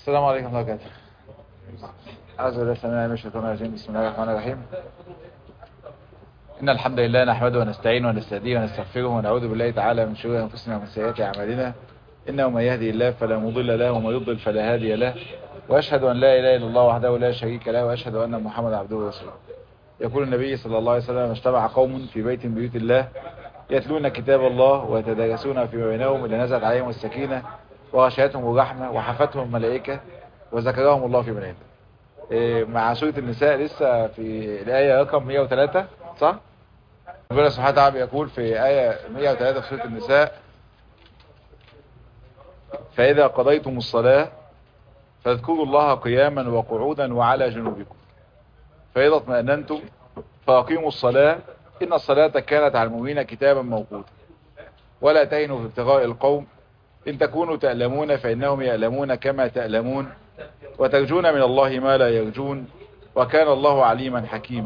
السلام عليكم ورحمة الله وبركاته أعوذ بالله السميع العليم من الشيطان الرجيم بسم الله الرحمن الرحيم إن الحمد لله نحمده ونستعينه ونستهديه ونستغفره ونعوذ بالله تعالى من شرور أنفسنا ومن سيئات أعمالنا إنه من يهدي الله فلا مضل له ومن يضلل فلا هادي له وأشهد أن لا إله إلا الله وحده لا شريك له وأشهد أن محمدا عبده ورسوله يقول النبي صلى الله عليه وسلم اجتمع قوم في بيت من بيوت الله يتلون كتاب الله ويتدارسون فيما بينهم إذا نزلت عليهم السكينة وغشيتهم الرحمة وحفتهم الملائكة وذكرهم الله في من عنده إيه مع سورة النساء لسه في الآية رقم 103 صح؟ ربنا سبحانه وتعالى يقول في آية 103 في سورة النساء فإذا قضيتم الصلاة فاذكروا الله قياما وقعودا وعلى جنوبكم فإذا اطمأننتم فأقيموا الصلاة إن الصلاة كانت على المؤمنين كتابا موقوتا ولا تهنوا في ابتغاء القوم إن تكونوا تألمون فإنهم يألمون كما تألمون وترجون من الله ما لا يرجون وكان الله عليما حكيما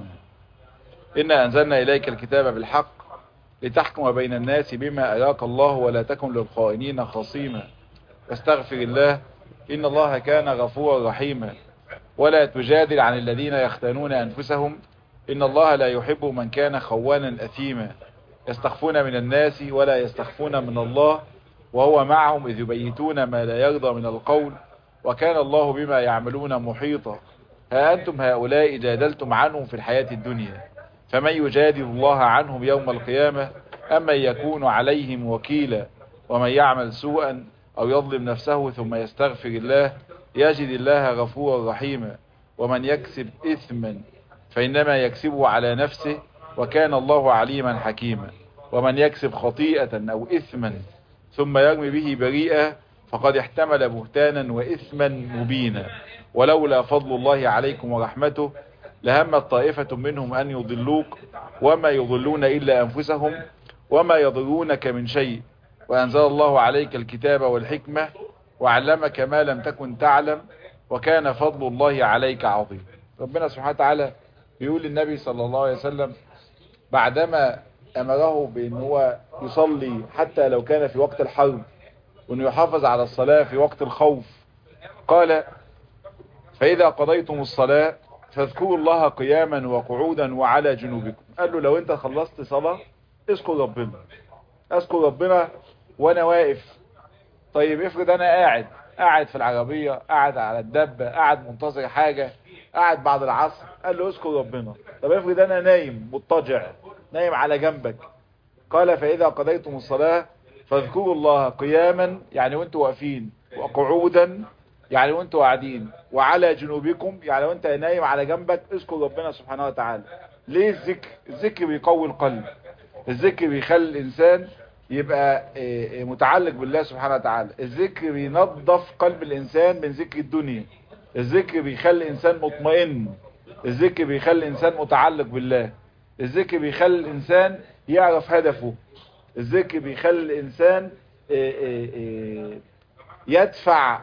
إنا أنزلنا إليك الكتاب بالحق لتحكم بين الناس بما أراك الله ولا تكن للخائنين خصيما واستغفر الله إن الله كان غفورا رحيما ولا تجادل عن الذين يختانون أنفسهم إن الله لا يحب من كان خوانا أثيما يستخفون من الناس ولا يستخفون من الله وهو معهم إذ يبيتون ما لا يرضى من القول وكان الله بما يعملون محيطا ها أنتم هؤلاء جادلتم عنهم في الحياة الدنيا فمن يجادل الله عنهم يوم القيامة أما يكون عليهم وكيلا ومن يعمل سوءا أو يظلم نفسه ثم يستغفر الله يجد الله غفورا رحيما ومن يكسب إثما فإنما يكسبه على نفسه وكان الله عليما حكيما ومن يكسب خطيئة أو إثما ثم يرمي به بريئة فقد احتمل بهتانا وإثما مبينا ولولا فضل الله عليكم ورحمته لهمت طائفة منهم أن يضلوك وما يضلون إلا أنفسهم وما يضرونك من شيء وأنزل الله عليك الكتاب والحكمة وعلمك ما لم تكن تعلم وكان فضل الله عليك عظيم ربنا سبحانه وتعالى بيقول للنبي صلى الله عليه وسلم بعدما أمره بأن هو يصلي حتى لو كان في وقت الحرب وأنه يحافظ على الصلاة في وقت الخوف قال فإذا قضيتم الصلاة فاذكروا الله قياما وقعودا وعلى جنوبكم قال له لو انت خلصت صلاة اذكر ربنا اذكر ربنا وانا واقف طيب افرض انا قاعد قاعد في العربية قاعد على الدبة قاعد منتظر حاجة قاعد بعد العصر قال له اذكر ربنا طب افرض انا نايم مضطجع نايم على جنبك قال فاذا قضيتم الصلاة فاذكروا الله قياما يعني وانتوا واقفين وقعودا يعني وانتوا قاعدين وعلى جنوبكم يعني وانت نايم على جنبك اذكر ربنا سبحانه وتعالى ليه الذكر الذكر بيقوي القلب الذكر بيخلي الانسان يبقى متعلق بالله سبحانه وتعالى الذكر بينظف قلب الانسان من ذكر الدنيا الذكر بيخلي الانسان مطمئن الذكر بيخلي الانسان متعلق بالله الذكر بيخلي الانسان يعرف هدفه الذكر بيخلي الانسان يدفع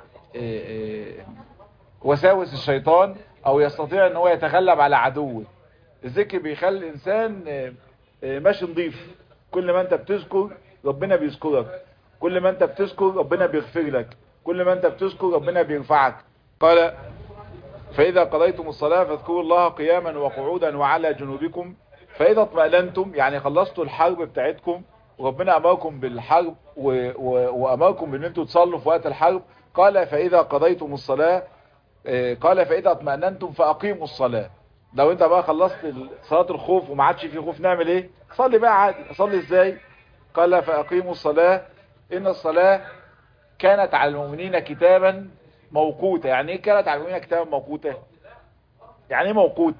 وساوس الشيطان او يستطيع ان هو يتغلب على عدوه الذكر بيخلي الانسان ماشي نظيف كل ما انت بتذكر ربنا بيذكرك كل ما انت بتذكر ربنا بيغفر لك كل ما انت بتذكر ربنا بيرفعك قال فاذا قضيتم الصلاة فاذكروا الله قياما وقعودا وعلى جنوبكم فاذا اطمأننتم يعني خلصتوا الحرب بتاعتكم وربنا امركم بالحرب وامركم بان انتوا تصلوا في وقت الحرب قال فإذا قضيتم الصلاة قال فإذا اطمأننتم فأقيموا الصلاة لو انت بقى خلصت صلاة الخوف وما عادش في خوف نعمل ايه صلي بقى عادي صلي ازاي قال فأقيموا الصلاة إن الصلاة كانت على المؤمنين كتابا موقوتا يعني ايه كانت على المؤمنين كتابا موقوتا يعني ايه موقوت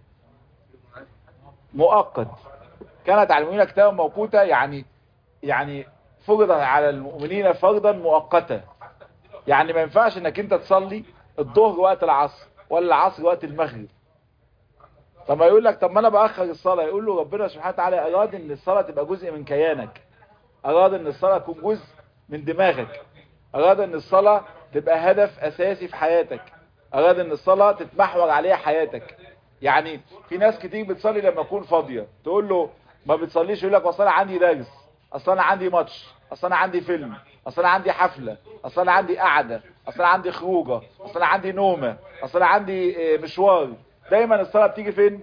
مؤقت كانت على المؤمنين كتابا موقوتا يعني يعني فرض على المؤمنين فرضا مؤقتا يعني ما ينفعش انك انت تصلي الظهر وقت العصر ولا العصر وقت المغرب طب ما يقول لك طب ما انا باخر الصلاه يقول له ربنا سبحانه وتعالى اراد ان الصلاه تبقى جزء من كيانك اراد ان الصلاه تكون جزء من دماغك اراد ان الصلاه تبقى هدف اساسي في حياتك اراد ان الصلاه تتمحور عليها حياتك يعني في ناس كتير بتصلي لما تكون فاضيه تقول له ما بتصليش يقول لك اصل انا عندي درس اصل انا عندي ماتش اصل انا عندي فيلم اصل انا عندي حفلة اصل انا عندي قعدة اصل انا عندي خروجة اصل انا عندي نومة اصل انا عندي مشوار دايما الصلاة بتيجي فين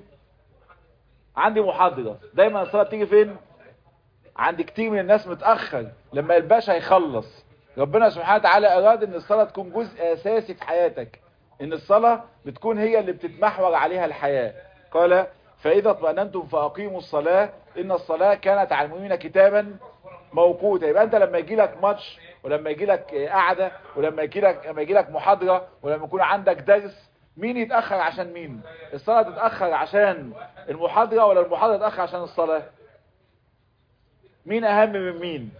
عندي محاضرة دايما الصلاة بتيجي فين عند كتير من الناس متأخر لما الباشا يخلص ربنا سبحانه وتعالى اراد ان الصلاة تكون جزء اساسي في حياتك ان الصلاة بتكون هي اللي بتتمحور عليها الحياة قال فاذا اطمأننتم فاقيموا الصلاة ان الصلاة كانت على المؤمنين كتابا موقوتا يبقى انت لما يجي لك ماتش ولما يجي لك قعده ولما يجي لك لما يجي لك محاضره ولما يكون عندك درس مين يتاخر عشان مين الصلاه تتاخر عشان المحاضره ولا المحاضره تتاخر عشان الصلاه مين اهم من مين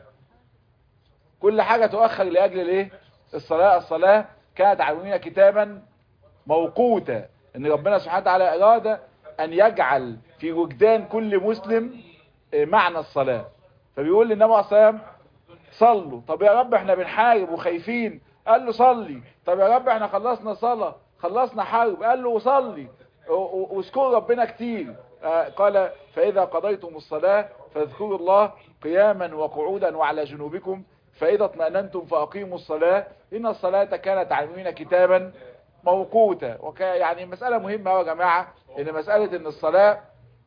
كل حاجه تؤخر لاجل الايه الصلاه الصلاه كانت على المؤمنين كتابا موقوتا ان ربنا سبحانه وتعالى اراد ان يجعل في وجدان كل مسلم معنى الصلاه فبيقول للنبي عليه الصلاه والسلام صلوا طب يا رب احنا بنحارب وخايفين قال له صلي طب يا رب احنا خلصنا صلاة خلصنا حرب قال له صلي واذكروا ربنا كتير قال فإذا قضيتم الصلاة فاذكروا الله قياما وقعودا وعلى جنوبكم فإذا اطمأننتم فأقيموا الصلاة إن الصلاة كانت على المؤمنين كتابا موقوتا وك... يعني مسألة مهمة يا جماعة إن مسألة إن الصلاة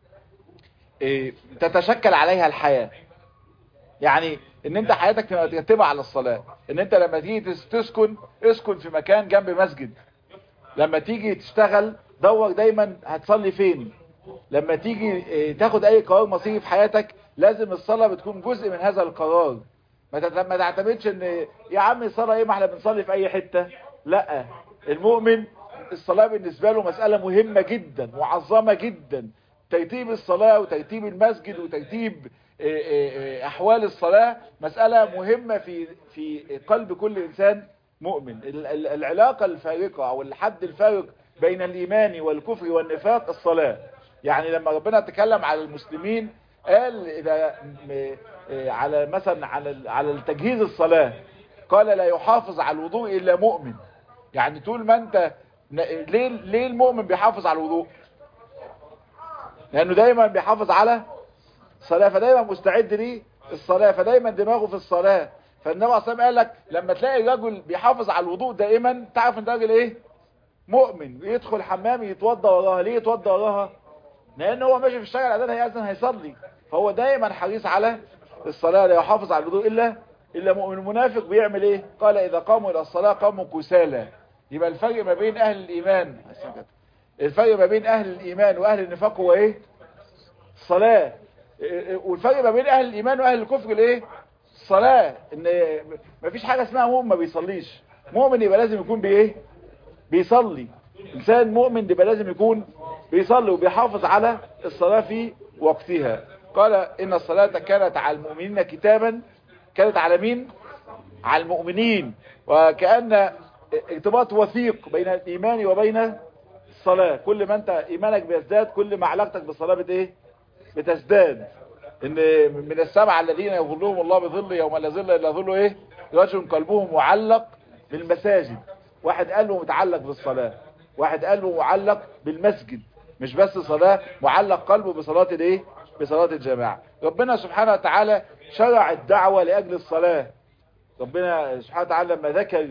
إيه تتشكل عليها الحياة يعني ان انت حياتك تبقى مترتبه على الصلاه ان انت لما تيجي تسكن اسكن في مكان جنب مسجد لما تيجي تشتغل دور دايما هتصلي فين لما تيجي تاخد اي قرار مصيري في حياتك لازم الصلاه بتكون جزء من هذا القرار ما تعتمدش ان يا عم الصلاه ايه ما احنا بنصلي في اي حته لا المؤمن الصلاه بالنسبه له مساله مهمه جدا معظمه جدا ترتيب الصلاه وترتيب المسجد وترتيب احوال الصلاة مسألة مهمة في في قلب كل انسان مؤمن العلاقة الفارقة او الحد الفارق بين الايمان والكفر والنفاق الصلاة يعني لما ربنا تكلم على المسلمين قال اذا على مثلا على على التجهيز الصلاة قال لا يحافظ على الوضوء الا مؤمن يعني طول ما انت ليه ليه المؤمن بيحافظ على الوضوء لانه دايما بيحافظ على الصلاة فدايما مستعد ليه الصلاة فدايما دماغه في الصلاة فالنبي عليه الصلاة قال لك لما تلاقي رجل بيحافظ على الوضوء دائما تعرف ان ده راجل ايه مؤمن يدخل الحمام يتوضى وراها ليه يتوضى وراها لان هو ماشي في الشارع الاذان هيأذن هيصلي فهو دايما حريص على الصلاة لا يحافظ على الوضوء الا الا مؤمن المنافق بيعمل ايه قال اذا قاموا الى الصلاة قاموا كسالى يبقى الفرق ما بين اهل الايمان الفرق ما بين اهل الايمان واهل النفاق هو ايه الصلاة والفرق ما بين اهل الايمان واهل الكفر الايه الصلاه ان مفيش حاجه اسمها مؤمن ما بيصليش مؤمن يبقى لازم يكون بايه بيصلي انسان مؤمن يبقى لازم يكون بيصلي وبيحافظ على الصلاه في وقتها قال ان الصلاه كانت على المؤمنين كتابا كانت على مين على المؤمنين وكأن ارتباط وثيق بين الايمان وبين الصلاه كل ما انت ايمانك بيزداد كل ما علاقتك بالصلاه بت ايه بتزداد ان من السبعة الذين يظلهم الله بظل يوم لا ظل الا ظله ايه رجل قلبه معلق بالمساجد واحد قلبه متعلق بالصلاة واحد قلبه معلق بالمسجد مش بس صلاة معلق قلبه بصلاة الايه بصلاة الجماعة ربنا سبحانه وتعالى شرع الدعوة لأجل الصلاة ربنا سبحانه وتعالى لما ذكر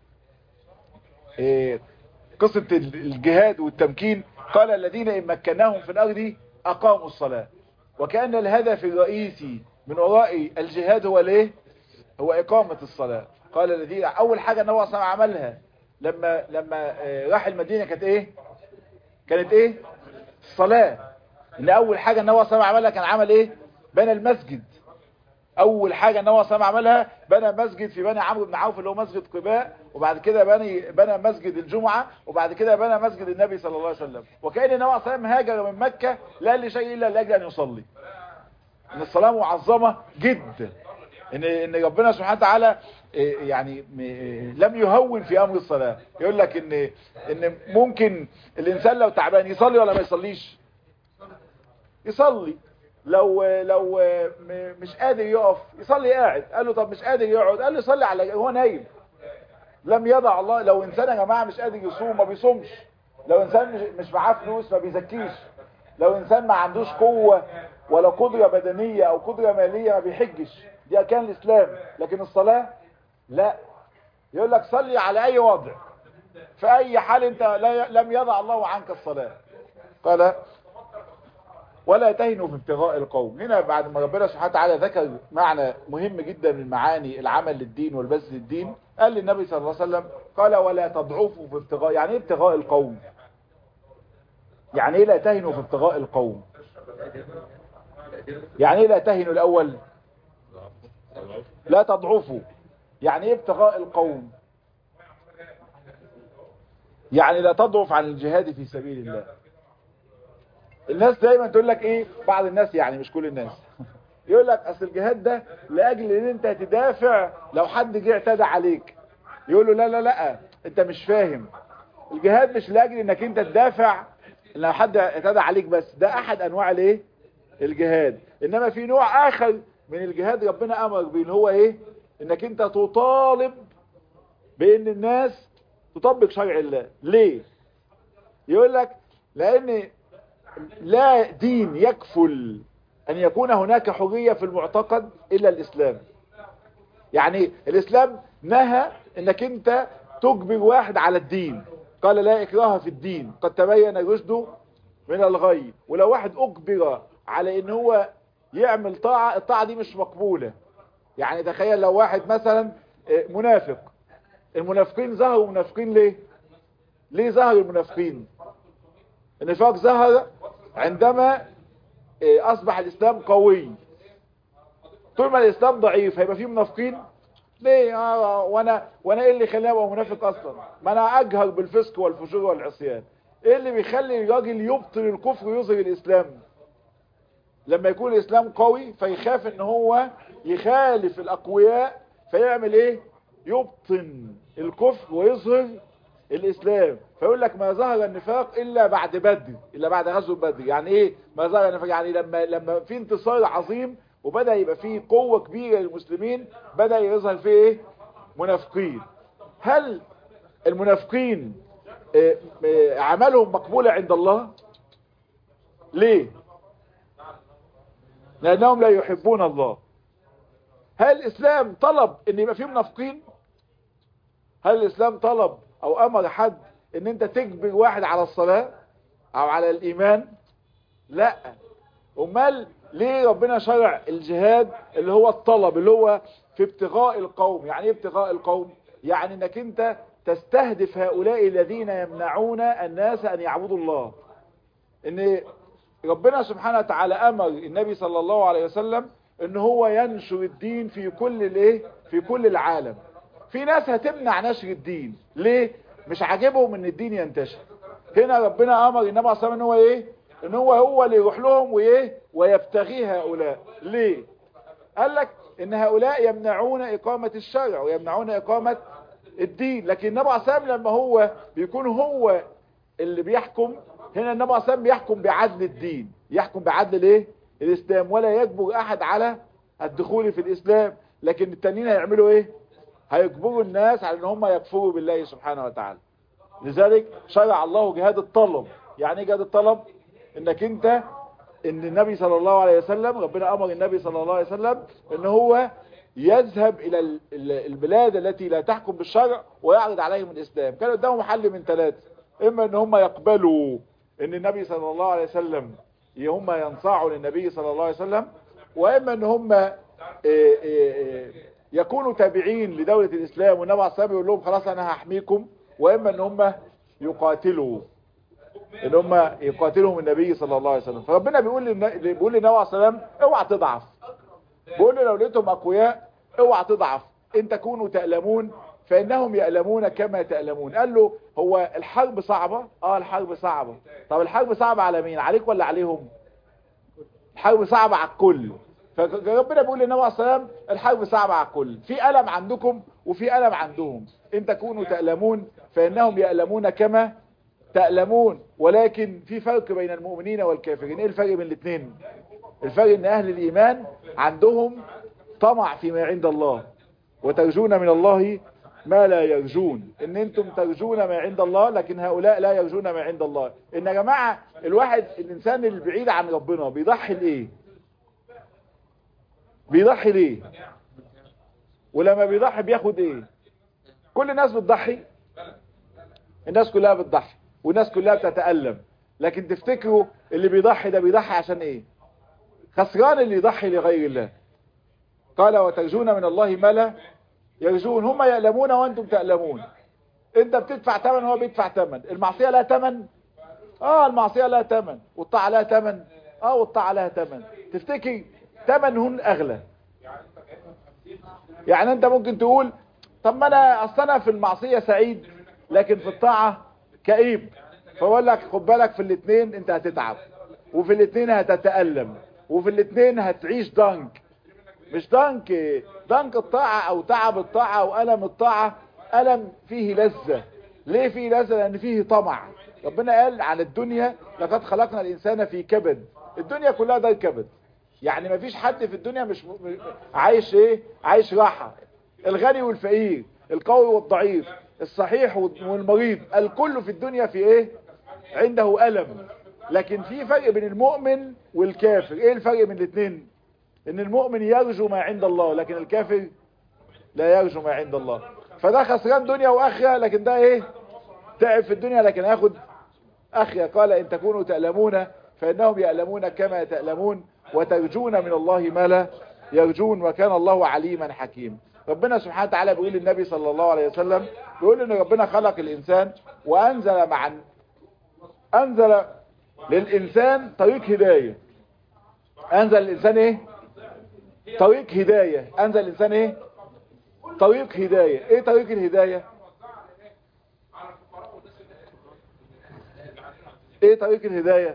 إيه قصة الجهاد والتمكين قال الذين إن مكناهم في الأرض أقاموا الصلاة وكأن الهدف الرئيسي من وراء الجهاد هو الايه هو إقامة الصلاة قال الذين أول حاجة النبي صلى الله عليه وسلم عملها لما لما راح المدينة كانت إيه كانت إيه الصلاة إن أول حاجة النبي صلى الله عليه وسلم عملها كان عمل إيه بنى المسجد أول حاجة النبي صلى الله عليه وسلم عملها بنى مسجد في بني عمرو بن عوف اللي هو مسجد قباء وبعد كده بني بنى مسجد الجمعة وبعد كده بنى مسجد النبي صلى الله عليه وسلم وكأن النبي صلى الله عليه وسلم هاجر من مكة لا لشيء إلا لأجل أن يصلي ان الصلاة معظمة جدا ان ان ربنا سبحانه وتعالى يعني لم يهون في امر الصلاة يقول لك ان ان ممكن الانسان لو تعبان يصلي ولا ما يصليش يصلي لو لو مش قادر يقف يصلي قاعد قال له طب مش قادر يقعد قال له يصلي على هو نايم لم يضع الله لو انسان يا جماعه مش قادر يصوم ما بيصومش لو انسان مش مش معاه فلوس ما بيزكيش لو انسان ما عندوش قوه ولا قدرة بدنية او قدرة مالية ما بيحجش دي اركان الاسلام لكن الصلاة لا يقول لك صلي على اي وضع في اي حال انت لا لم يضع الله عنك الصلاة قال ولا تهنوا في ابتغاء القوم هنا بعد ما ربنا سبحانه وتعالى ذكر معنى مهم جدا من معاني العمل للدين والبث للدين قال للنبي صلى الله عليه وسلم قال ولا تضعفوا في ابتغاء يعني ايه ابتغاء القوم يعني ايه لا تهنوا في ابتغاء القوم يعني ايه لا تهنوا الاول لا تضعفوا يعني ايه ابتغاء القوم يعني لا تضعف عن الجهاد في سبيل الله الناس دايما تقول لك ايه بعض الناس يعني مش كل الناس يقول لك اصل الجهاد ده لاجل ان انت تدافع لو حد جه اعتدى عليك يقول له لا لا لا انت مش فاهم الجهاد مش لاجل انك انت تدافع لو حد اعتدى عليك بس ده احد انواع الايه الجهاد انما في نوع اخر من الجهاد ربنا امر بيه اللي هو ايه انك انت تطالب بان الناس تطبق شرع الله ليه يقول لك لان لا دين يكفل ان يكون هناك حرية في المعتقد الا الاسلام يعني الاسلام نهى انك انت تجبر واحد على الدين قال لا اكراه في الدين قد تبين الرشد من الغي ولو واحد اجبر على ان هو يعمل طاعة الطاعة دي مش مقبولة يعني تخيل لو واحد مثلا منافق المنافقين ظهروا منافقين ليه ليه ظهروا المنافقين النفاق ظهر عندما اصبح الاسلام قوي طول ما الاسلام ضعيف هيبقى فيه منافقين ليه آه وانا وانا ايه اللي خلاني ابقى منافق اصلا ما انا اجهر بالفسق والفجور والعصيان ايه اللي بيخلي الراجل يبطل الكفر ويظهر الاسلام لما يكون الاسلام قوي فيخاف ان هو يخالف الاقوياء فيعمل ايه يبطن الكفر ويظهر الاسلام فيقول لك ما ظهر النفاق الا بعد بدر الا بعد غزوه بدر يعني ايه ما ظهر النفاق يعني لما لما في انتصار عظيم وبدا يبقى فيه قوه كبيره للمسلمين بدا يظهر فيه ايه منافقين هل المنافقين اه اه عملهم مقبوله عند الله ليه لانهم لا يحبون الله هل الاسلام طلب ان يبقى فيه منافقين هل الاسلام طلب او امر حد ان انت تجبر واحد على الصلاة او على الايمان لا امال ليه ربنا شرع الجهاد اللي هو الطلب اللي هو في ابتغاء القوم يعني ايه ابتغاء القوم يعني انك انت تستهدف هؤلاء الذين يمنعون الناس ان يعبدوا الله ان ربنا سبحانه وتعالى امر النبي صلى الله عليه وسلم ان هو ينشر الدين في كل الايه في كل العالم في ناس هتمنع نشر الدين ليه مش عاجبهم ان الدين ينتشر هنا ربنا امر النبي عليه الصلاه ان هو ايه ان هو هو اللي يروح لهم وايه ويبتغي هؤلاء ليه قال لك ان هؤلاء يمنعون اقامه الشرع ويمنعون اقامه الدين لكن النبي عليه الصلاه لما هو بيكون هو اللي بيحكم هنا النبي عليه الصلاه بيحكم بعدل الدين يحكم بعدل الايه الاسلام ولا يجبر احد على الدخول في الاسلام لكن التانيين هيعملوا ايه هيجبروا الناس على ان هم يكفروا بالله سبحانه وتعالى لذلك شرع الله جهاد الطلب يعني ايه جهاد الطلب انك انت ان النبي صلى الله عليه وسلم ربنا امر النبي صلى الله عليه وسلم ان هو يذهب الى البلاد التي لا تحكم بالشرع ويعرض عليهم الاسلام كان قدامهم حل من ثلاثة اما ان هم يقبلوا ان النبي صلى الله عليه وسلم هم ينصاعوا للنبي صلى الله عليه وسلم واما ان هم يكونوا تابعين لدولة الاسلام والنبي عليه الصلاه يقول لهم خلاص انا هحميكم واما ان هم يقاتلوا ان هم يقاتلهم النبي صلى الله عليه وسلم فربنا بيقول للنبي بيقول للنبي عليه السلام اوعى تضعف بيقول له لو لقيتهم اقوياء اوعى تضعف ان تكونوا تألمون فانهم يألمون كما تألمون قال له هو الحرب صعبة اه الحرب صعبة طب الحرب صعبة على مين عليك ولا عليهم الحرب صعبة على الكل فربنا بيقول للنبي عليه السلام الحرب صعبة على الكل في ألم عندكم وفي ألم عندهم ان تكونوا تألمون فانهم يألمون كما تألمون ولكن في فرق بين المؤمنين والكافرين ايه الفرق بين الاثنين الفرق ان اهل الايمان عندهم طمع فيما عند الله وترجون من الله ما لا يرجون ان انتم ترجون ما عند الله لكن هؤلاء لا يرجون ما عند الله ان يا جماعة الواحد الانسان البعيد عن ربنا بيضحي لايه بيضحي ليه ولما بيضحي بياخد ايه كل الناس بتضحي الناس كلها بتضحي والناس كلها بتتألم لكن تفتكروا اللي بيضحي ده بيضحي عشان ايه خسران اللي يضحي لغير الله قال وترجون من الله ما لا يرجون هم يألمون وانتم تألمون انت بتدفع ثمن وهو بيدفع ثمن المعصية لها ثمن اه المعصية لها ثمن والطاعة لها ثمن اه والطاعة لها ثمن تفتكر ثمنهن اغلى يعني انت ممكن تقول طب ما انا اصل انا في المعصية سعيد لكن في الطاعة كئيب فاقول لك خد بالك في الاثنين انت هتتعب وفي الاثنين هتتألم وفي الاثنين هتعيش ضنك مش ضنك ضنك الطاعة او تعب الطاعة او ألم الطاعة ألم فيه لذة ليه فيه لذة لان فيه طمع ربنا قال عن الدنيا لقد خلقنا الانسان في كبد الدنيا كلها ده كبد يعني مفيش حد في الدنيا مش م... عايش ايه عايش راحة الغني والفقير القوي والضعيف الصحيح والمريض الكل في الدنيا في ايه عنده ألم لكن في فرق بين المؤمن والكافر ايه الفرق بين الاثنين ان المؤمن يرجو ما عند الله لكن الكافر لا يرجو ما عند الله فده خسران دنيا واخره لكن ده ايه تعب في الدنيا لكن هياخد اخره قال ان تكونوا تألمون فانهم يألمون كما تألمون وترجون من الله ما لا يرجون وكان الله عليما حكيما ربنا سبحانه وتعالى بيقول للنبي صلى الله عليه وسلم بيقول ان ربنا خلق الانسان وانزل مع انزل للانسان طريق هداية انزل الانسان ايه طريق هداية انزل الانسان ايه طريق هداية ايه طريق الهداية ايه طريق الهداية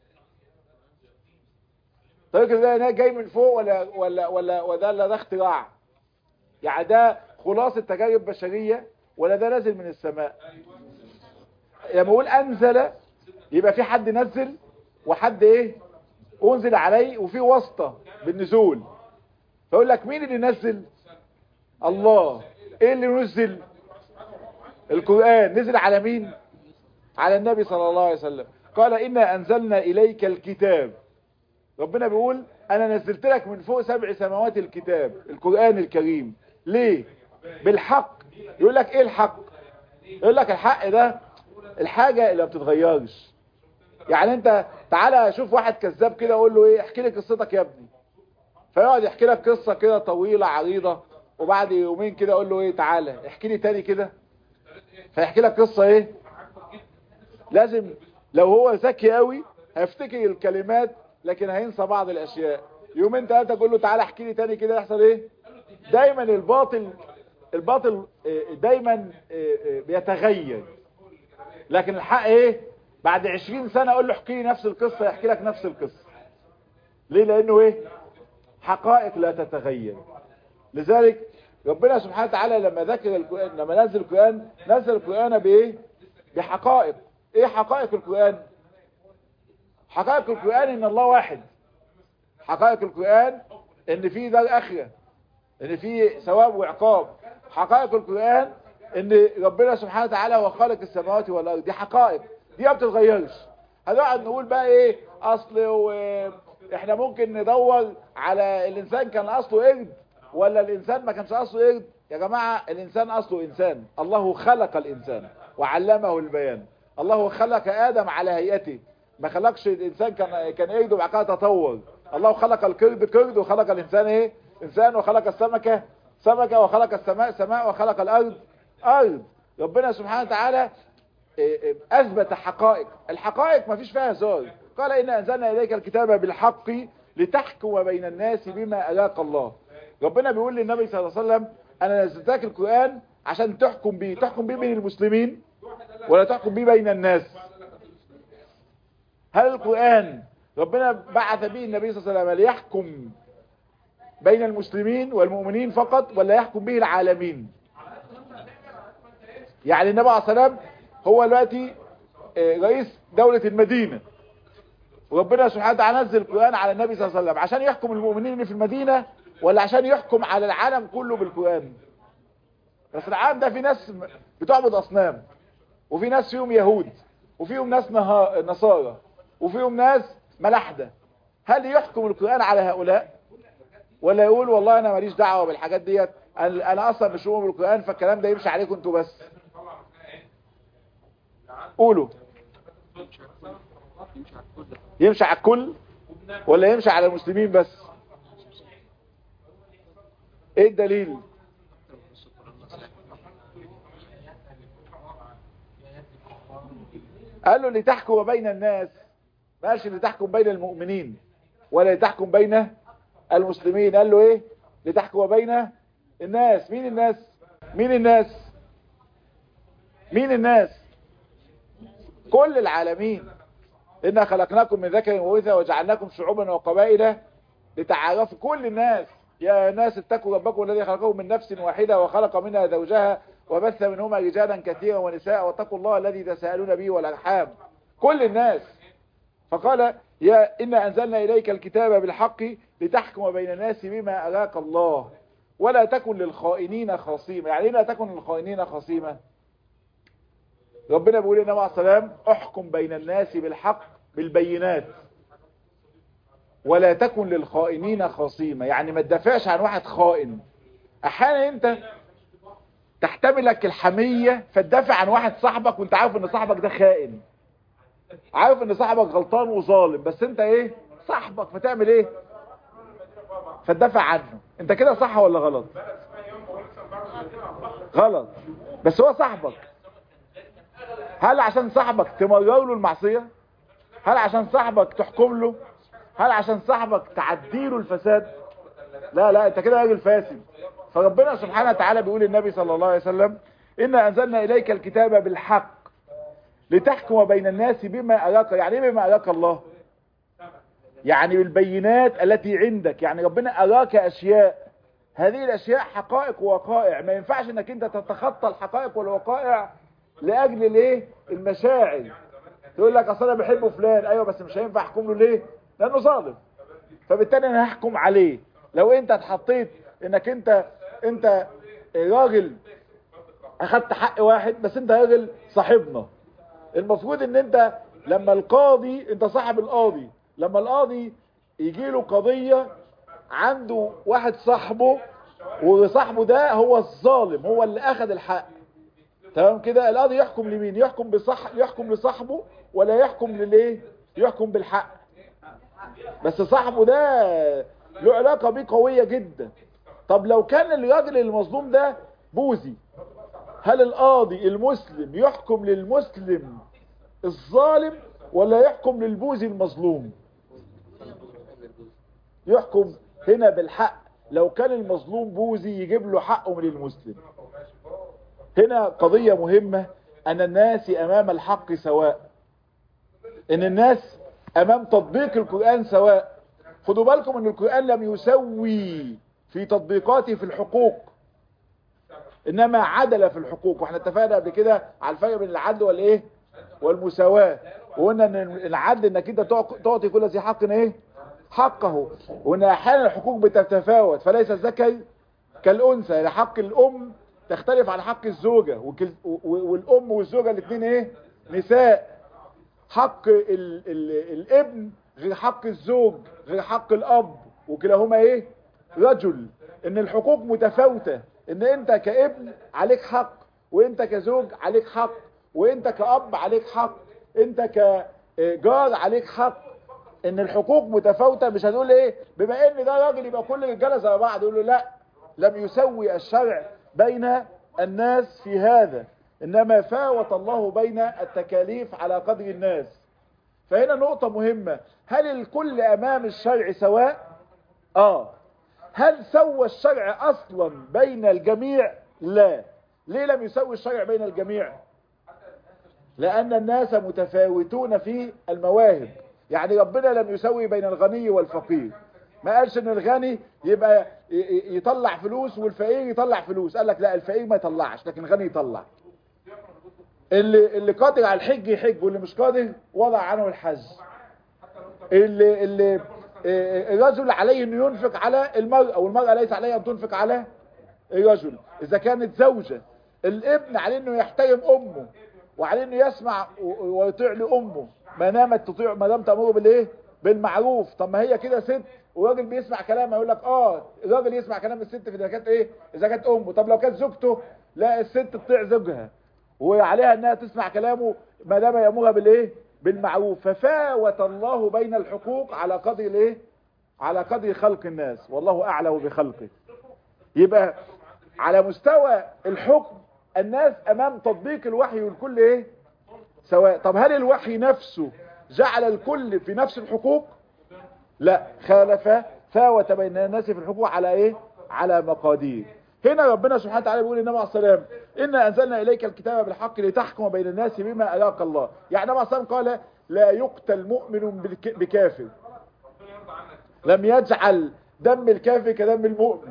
طريق الهداية جاي من فوق ولا ولا ولا وده لا ده اختراع يعني ده خلاصة تجارب بشرية ولا ده نازل من السماء لما اقول انزل يبقى في حد نزل وحد ايه انزل عليه وفي واسطة بالنزول فيقول لك مين اللي نزل الله ايه اللي نزل القرآن نزل على مين على النبي صلى الله عليه وسلم قال إنا أنزلنا إليك الكتاب ربنا بيقول أنا نزلت لك من فوق سبع سماوات الكتاب القرآن الكريم ليه بالحق يقول لك ايه الحق يقول لك الحق ده الحاجة اللي ما بتتغيرش يعني انت تعالى شوف واحد كذاب كده اقول له ايه احكي لي قصتك يا ابني فيقعد يحكي لك قصة كده طويلة عريضة وبعد يومين كده اقول له ايه تعالى احكي لي تاني كده فيحكي لك قصة ايه لازم لو هو ذكي قوي هيفتكر الكلمات لكن هينسى بعض الاشياء يومين ثلاثة اقول له تعالى احكي لي تاني كده يحصل ايه دايما الباطل الباطل دايما بيتغير لكن الحق ايه بعد عشرين سنة اقول له احكي لي نفس القصة يحكي لك نفس القصة ليه لانه ايه حقائق لا تتغير لذلك ربنا سبحانه وتعالى لما ذكر القرآن لما نزل القرآن نزل القرآن بايه بحقائق ايه حقائق القرآن حقائق القرآن ان الله واحد حقائق القرآن ان في دار اخره ان في ثواب وعقاب حقائق القرآن ان ربنا سبحانه وتعالى هو خالق السماوات والارض دي حقائق دي ما بتتغيرش هنقعد نقول بقى ايه اصل و... احنا ممكن ندور على الانسان كان اصله قرد ولا الانسان ما كانش اصله قرد يا جماعة الانسان اصله انسان الله خلق الانسان وعلمه البيان الله خلق ادم على هيئته ما خلقش الانسان كان كان قرد وبعد كده تطور الله خلق القرد قرد وخلق الانسان ايه انسان وخلق السمكة سمكة وخلق السماء سماء وخلق الارض ارض ربنا سبحانه وتعالى اثبت حقائق الحقائق ما فيش فيها هزار قال إن أنزلنا إليك الكتاب بالحق لتحكم بين الناس بما ألاك الله ربنا بيقول للنبي صلى الله عليه وسلم أنا نزلتك القرآن عشان تحكم بيه تحكم بيه بين المسلمين ولا تحكم بيه بين الناس هل القرآن ربنا بعث به النبي صلى الله عليه وسلم ليحكم بين المسلمين والمؤمنين فقط ولا يحكم به العالمين يعني النبي عليه الصلاة والسلام هو دلوقتي رئيس دولة المدينة وربنا سبحانه وتعالى نزل القرآن على النبي صلى الله عليه وسلم عشان يحكم المؤمنين اللي في المدينة ولا عشان يحكم على العالم كله بالقرآن بس العالم ده في ناس بتعبد أصنام وفي ناس فيهم يهود وفيهم ناس نصارى وفيهم ناس ملاحدة هل يحكم القرآن على هؤلاء ولا يقول والله أنا ماليش دعوة بالحاجات ديت انا أنا اصلا مش مؤمن بالقران فالكلام ده يمشي عليكم انتوا بس قولوا يمشي على الكل ولا يمشي على المسلمين بس ايه الدليل قال له لتحكم بين الناس ما قالش لتحكم بين المؤمنين ولا لتحكم بين المسلمين قال له ايه لتحكم بين الناس مين الناس مين الناس مين الناس كل العالمين إنا خلقناكم من ذكر وأنثى وجعلناكم شعوبا وقبائل لتعارفوا كل الناس يا ناس اتقوا ربكم الذي خلقكم من نفس واحدة وخلق منها زوجها وبث منهما رجالا كثيرا ونساء واتقوا الله الذي تساءلون به والأرحام كل الناس فقال يا إنا أنزلنا إليك الكتاب بالحق لتحكم بين الناس بما أراك الله ولا تكن للخائنين خصيما يعني لا تكن للخائنين خصيما ربنا بيقول لنا مع السلام احكم بين الناس بالحق بالبينات ولا تكن للخائنين خصيما يعني ما تدافعش عن واحد خائن احيانا انت تحتملك الحمية فتدافع عن واحد صاحبك وانت عارف ان صاحبك ده خائن عارف ان صاحبك غلطان وظالم بس انت ايه صاحبك فتعمل ايه فتدافع عنه انت كده صح ولا غلط غلط بس هو صاحبك هل عشان صاحبك تمرر له المعصية هل عشان صاحبك تحكم له هل عشان صاحبك تعديله الفساد لا لا انت كده راجل فاسد فربنا سبحانه وتعالى بيقول للنبي صلى الله عليه وسلم إنا أنزلنا إليك الكتاب بالحق لتحكم بين الناس بما أراك يعني ايه بما أراك الله يعني بالبينات التي عندك يعني ربنا أراك أشياء هذه الأشياء حقائق ووقائع ما ينفعش انك انت تتخطى الحقائق والوقائع لأجل الايه المشاعر تقول لك اصل انا بحب فلان ايوه بس مش هينفع احكم له ليه لانه ظالم فبالتالي انا هحكم عليه لو انت اتحطيت انك انت انت راجل اخدت حق واحد بس انت راجل صاحبنا المفروض ان انت لما القاضي انت صاحب القاضي لما القاضي يجي له قضية عنده واحد صاحبه وصاحبه ده هو الظالم هو اللي اخذ الحق تمام كده القاضي يحكم لمين يحكم بصح يحكم لصاحبه ولا يحكم للايه يحكم بالحق بس صاحبه ده له علاقة بيه قوية جدا طب لو كان الراجل المظلوم ده بوذي هل القاضي المسلم يحكم للمسلم الظالم ولا يحكم للبوذي المظلوم يحكم هنا بالحق لو كان المظلوم بوذي يجيب له حقه من المسلم هنا قضية مهمة أن الناس أمام الحق سواء أن الناس أمام تطبيق القرآن سواء خدوا بالكم أن القرآن لم يسوي في تطبيقاته في الحقوق إنما عدل في الحقوق واحنا اتفقنا قبل كده على الفرق بين العدل والإيه والمساواة وقلنا أن العدل أنك أنت تعطي كل ذي حق إيه حقه وأن أحيانا الحقوق بتتفاوت فليس الذكر كالأنثى لحق الأم تختلف عن حق الزوجة والأم والزوجة الاثنين ايه نساء حق ال ال الابن غير حق الزوج غير حق الأب وكلاهما ايه رجل ان الحقوق متفاوتة ان انت كابن عليك حق وانت كزوج عليك حق وانت كأب عليك حق انت كجار عليك حق ان الحقوق متفاوتة مش هتقول ايه بما ان ده راجل يبقى كل الرجاله زي بعض يقول له لا لم يسوي الشرع بين الناس في هذا إنما فاوت الله بين التكاليف على قدر الناس فهنا نقطة مهمة هل الكل أمام الشرع سواء؟ آه هل سوى الشرع أصلا بين الجميع؟ لا ليه لم يسوي الشرع بين الجميع؟ لأن الناس متفاوتون في المواهب يعني ربنا لم يسوي بين الغني والفقير ما قالش ان الغني يبقى يطلع فلوس والفقير يطلع فلوس قال لك لا الفقير ما يطلعش لكن الغني يطلع اللي اللي قادر على الحج يحج واللي مش قادر وضع عنه الحج اللي اللي الرجل عليه انه ينفق على المرأة والمرأة ليس عليها ان تنفق على الرجل اذا كانت زوجة الابن عليه انه يحترم امه وعليه انه يسمع ويطيع لامه ما دامت تطيع ما دام تامره بالايه بالمعروف طب ما هي كده ست وراجل بيسمع كلامها يقول لك اه الراجل يسمع كلام الست في اذا كانت ايه اذا كانت امه طب لو كانت زوجته لا الست تطيع زوجها وعليها انها تسمع كلامه ما دام يامرها بالايه بالمعروف ففاوت الله بين الحقوق على قدر الايه على قدر خلق الناس والله اعلم بخلقه يبقى على مستوى الحكم الناس امام تطبيق الوحي والكل ايه سواء طب هل الوحي نفسه جعل الكل في نفس الحقوق لا خالف فاوت بين الناس في الحقوق على ايه على مقادير هنا ربنا سبحانه وتعالى بيقول للنبي عليه السلام إنا أنزلنا إليك الكتاب بالحق لتحكم بين الناس بما أراك الله يعني النبي عليه السلام قال لا يقتل مؤمن بالك- بكافر لم يجعل دم الكافر كدم المؤمن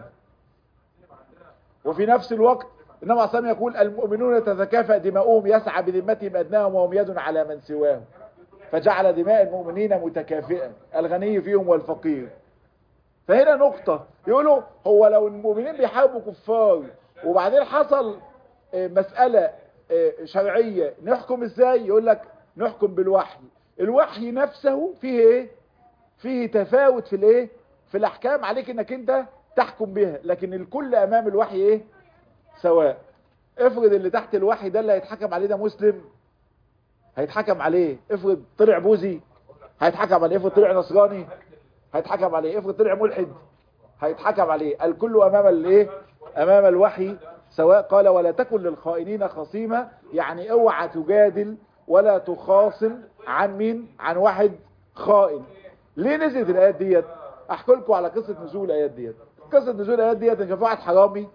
وفي نفس الوقت النبي عليه السلام يقول المؤمنون تتكافأ دماؤهم يسعى بذمتهم أدناهم وهم يد على من سواهم فجعل دماء المؤمنين متكافئة الغني فيهم والفقير فهنا نقطة يقولوا هو لو المؤمنين بيحاربوا كفار وبعدين حصل آه، مسألة آه، شرعية نحكم ازاي يقول لك نحكم بالوحي الوحي نفسه فيه ايه فيه تفاوت في الايه في الاحكام عليك انك انت تحكم بها لكن الكل امام الوحي ايه سواء افرض اللي تحت الوحي ده اللي هيتحكم عليه ده مسلم هيتحكم عليه افرض طلع بوذي هيتحكم عليه افرض طلع نصراني هيتحكم عليه افرض طلع ملحد هيتحكم عليه الكل امام الايه امام الوحي سواء قال ولا تكن للخائنين خصيمة يعني اوعى تجادل ولا تخاصم عن مين عن واحد خائن ليه نزلت الايات ديت احكي لكم على قصة نزول الايات ديت قصة نزول الايات ديت ان كان في واحد حرامي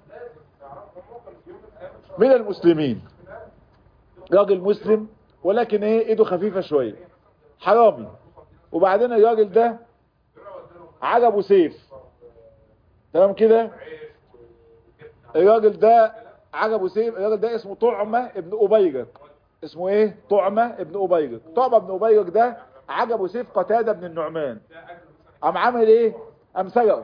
من المسلمين راجل مسلم ولكن ايه ايده خفيفة شوية حرامي وبعدين الراجل ده عجبه سيف تمام كده الراجل ده عجبه سيف الراجل ده اسمه طعمة ابن أبيرك اسمه ايه طعمة ابن أبيرك طعمة ابن أبيرك ده عجبه سيف قتادة بن النعمان قام عامل ايه قام سرقه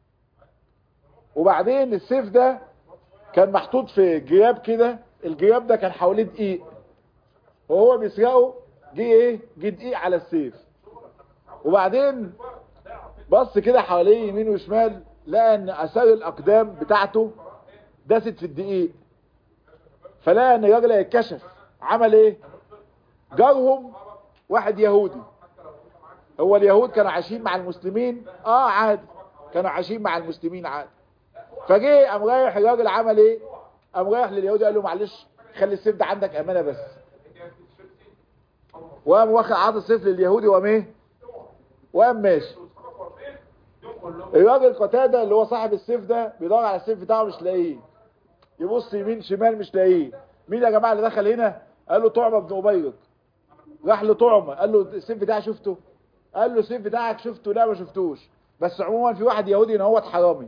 وبعدين السيف ده كان محطوط في جياب كده الجياب ده كان حواليه دقيق وهو بيسرقه جه ايه جه دقيق على السيف وبعدين بص كده حواليه يمين وشمال لقى ان اثار الاقدام بتاعته دست في الدقيق فلقى ان الراجل هيتكشف عمل ايه جارهم واحد يهودي هو اليهود كانوا عايشين مع المسلمين اه عادي كانوا عايشين مع المسلمين عادي فجه قام رايح الراجل عمل ايه قام رايح لليهودي قال له معلش خلي السيف ده عندك امانه بس وقام واخد عاطي السيف لليهودي وقام ايه وقام ماشي الراجل قتاده اللي هو صاحب السيف ده بيدور على السيف بتاعه مش لاقيه يبص يمين شمال مش لاقيه مين يا جماعه اللي دخل هنا قال له طعمه بن ابيض راح لطعمه قال له السيف بتاعي شفته قال له السيف بتاعك شفته لا ما شفتوش بس عموما في واحد يهودي ان هو حرامي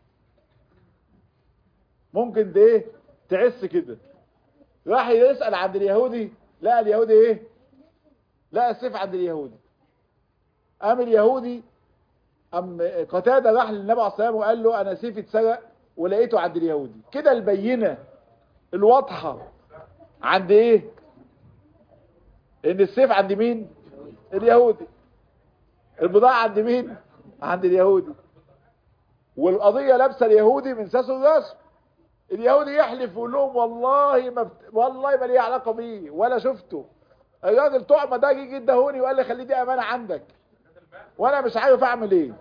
ممكن ده ايه تعس كده راح يسأل عند اليهودي لقى اليهودي ايه لقى السيف عند اليهودي قام اليهودي قام قتادة راح للنبي عليه الصلاة والسلام وقال له انا سيفي اتسرق ولقيته عند اليهودي كده البينة الواضحة عند ايه ان السيف عند مين اليهودي البضاعة عند مين عند اليهودي والقضية لابسة اليهودي من ساس الراس اليهودي يحلف ويقول لهم والله ما بت... والله ما ليه علاقة بيه ولا شفته الراجل طعمة ده جه اداهوني وقال لي خلي دي امانة عندك وانا مش عارف اعمل ايه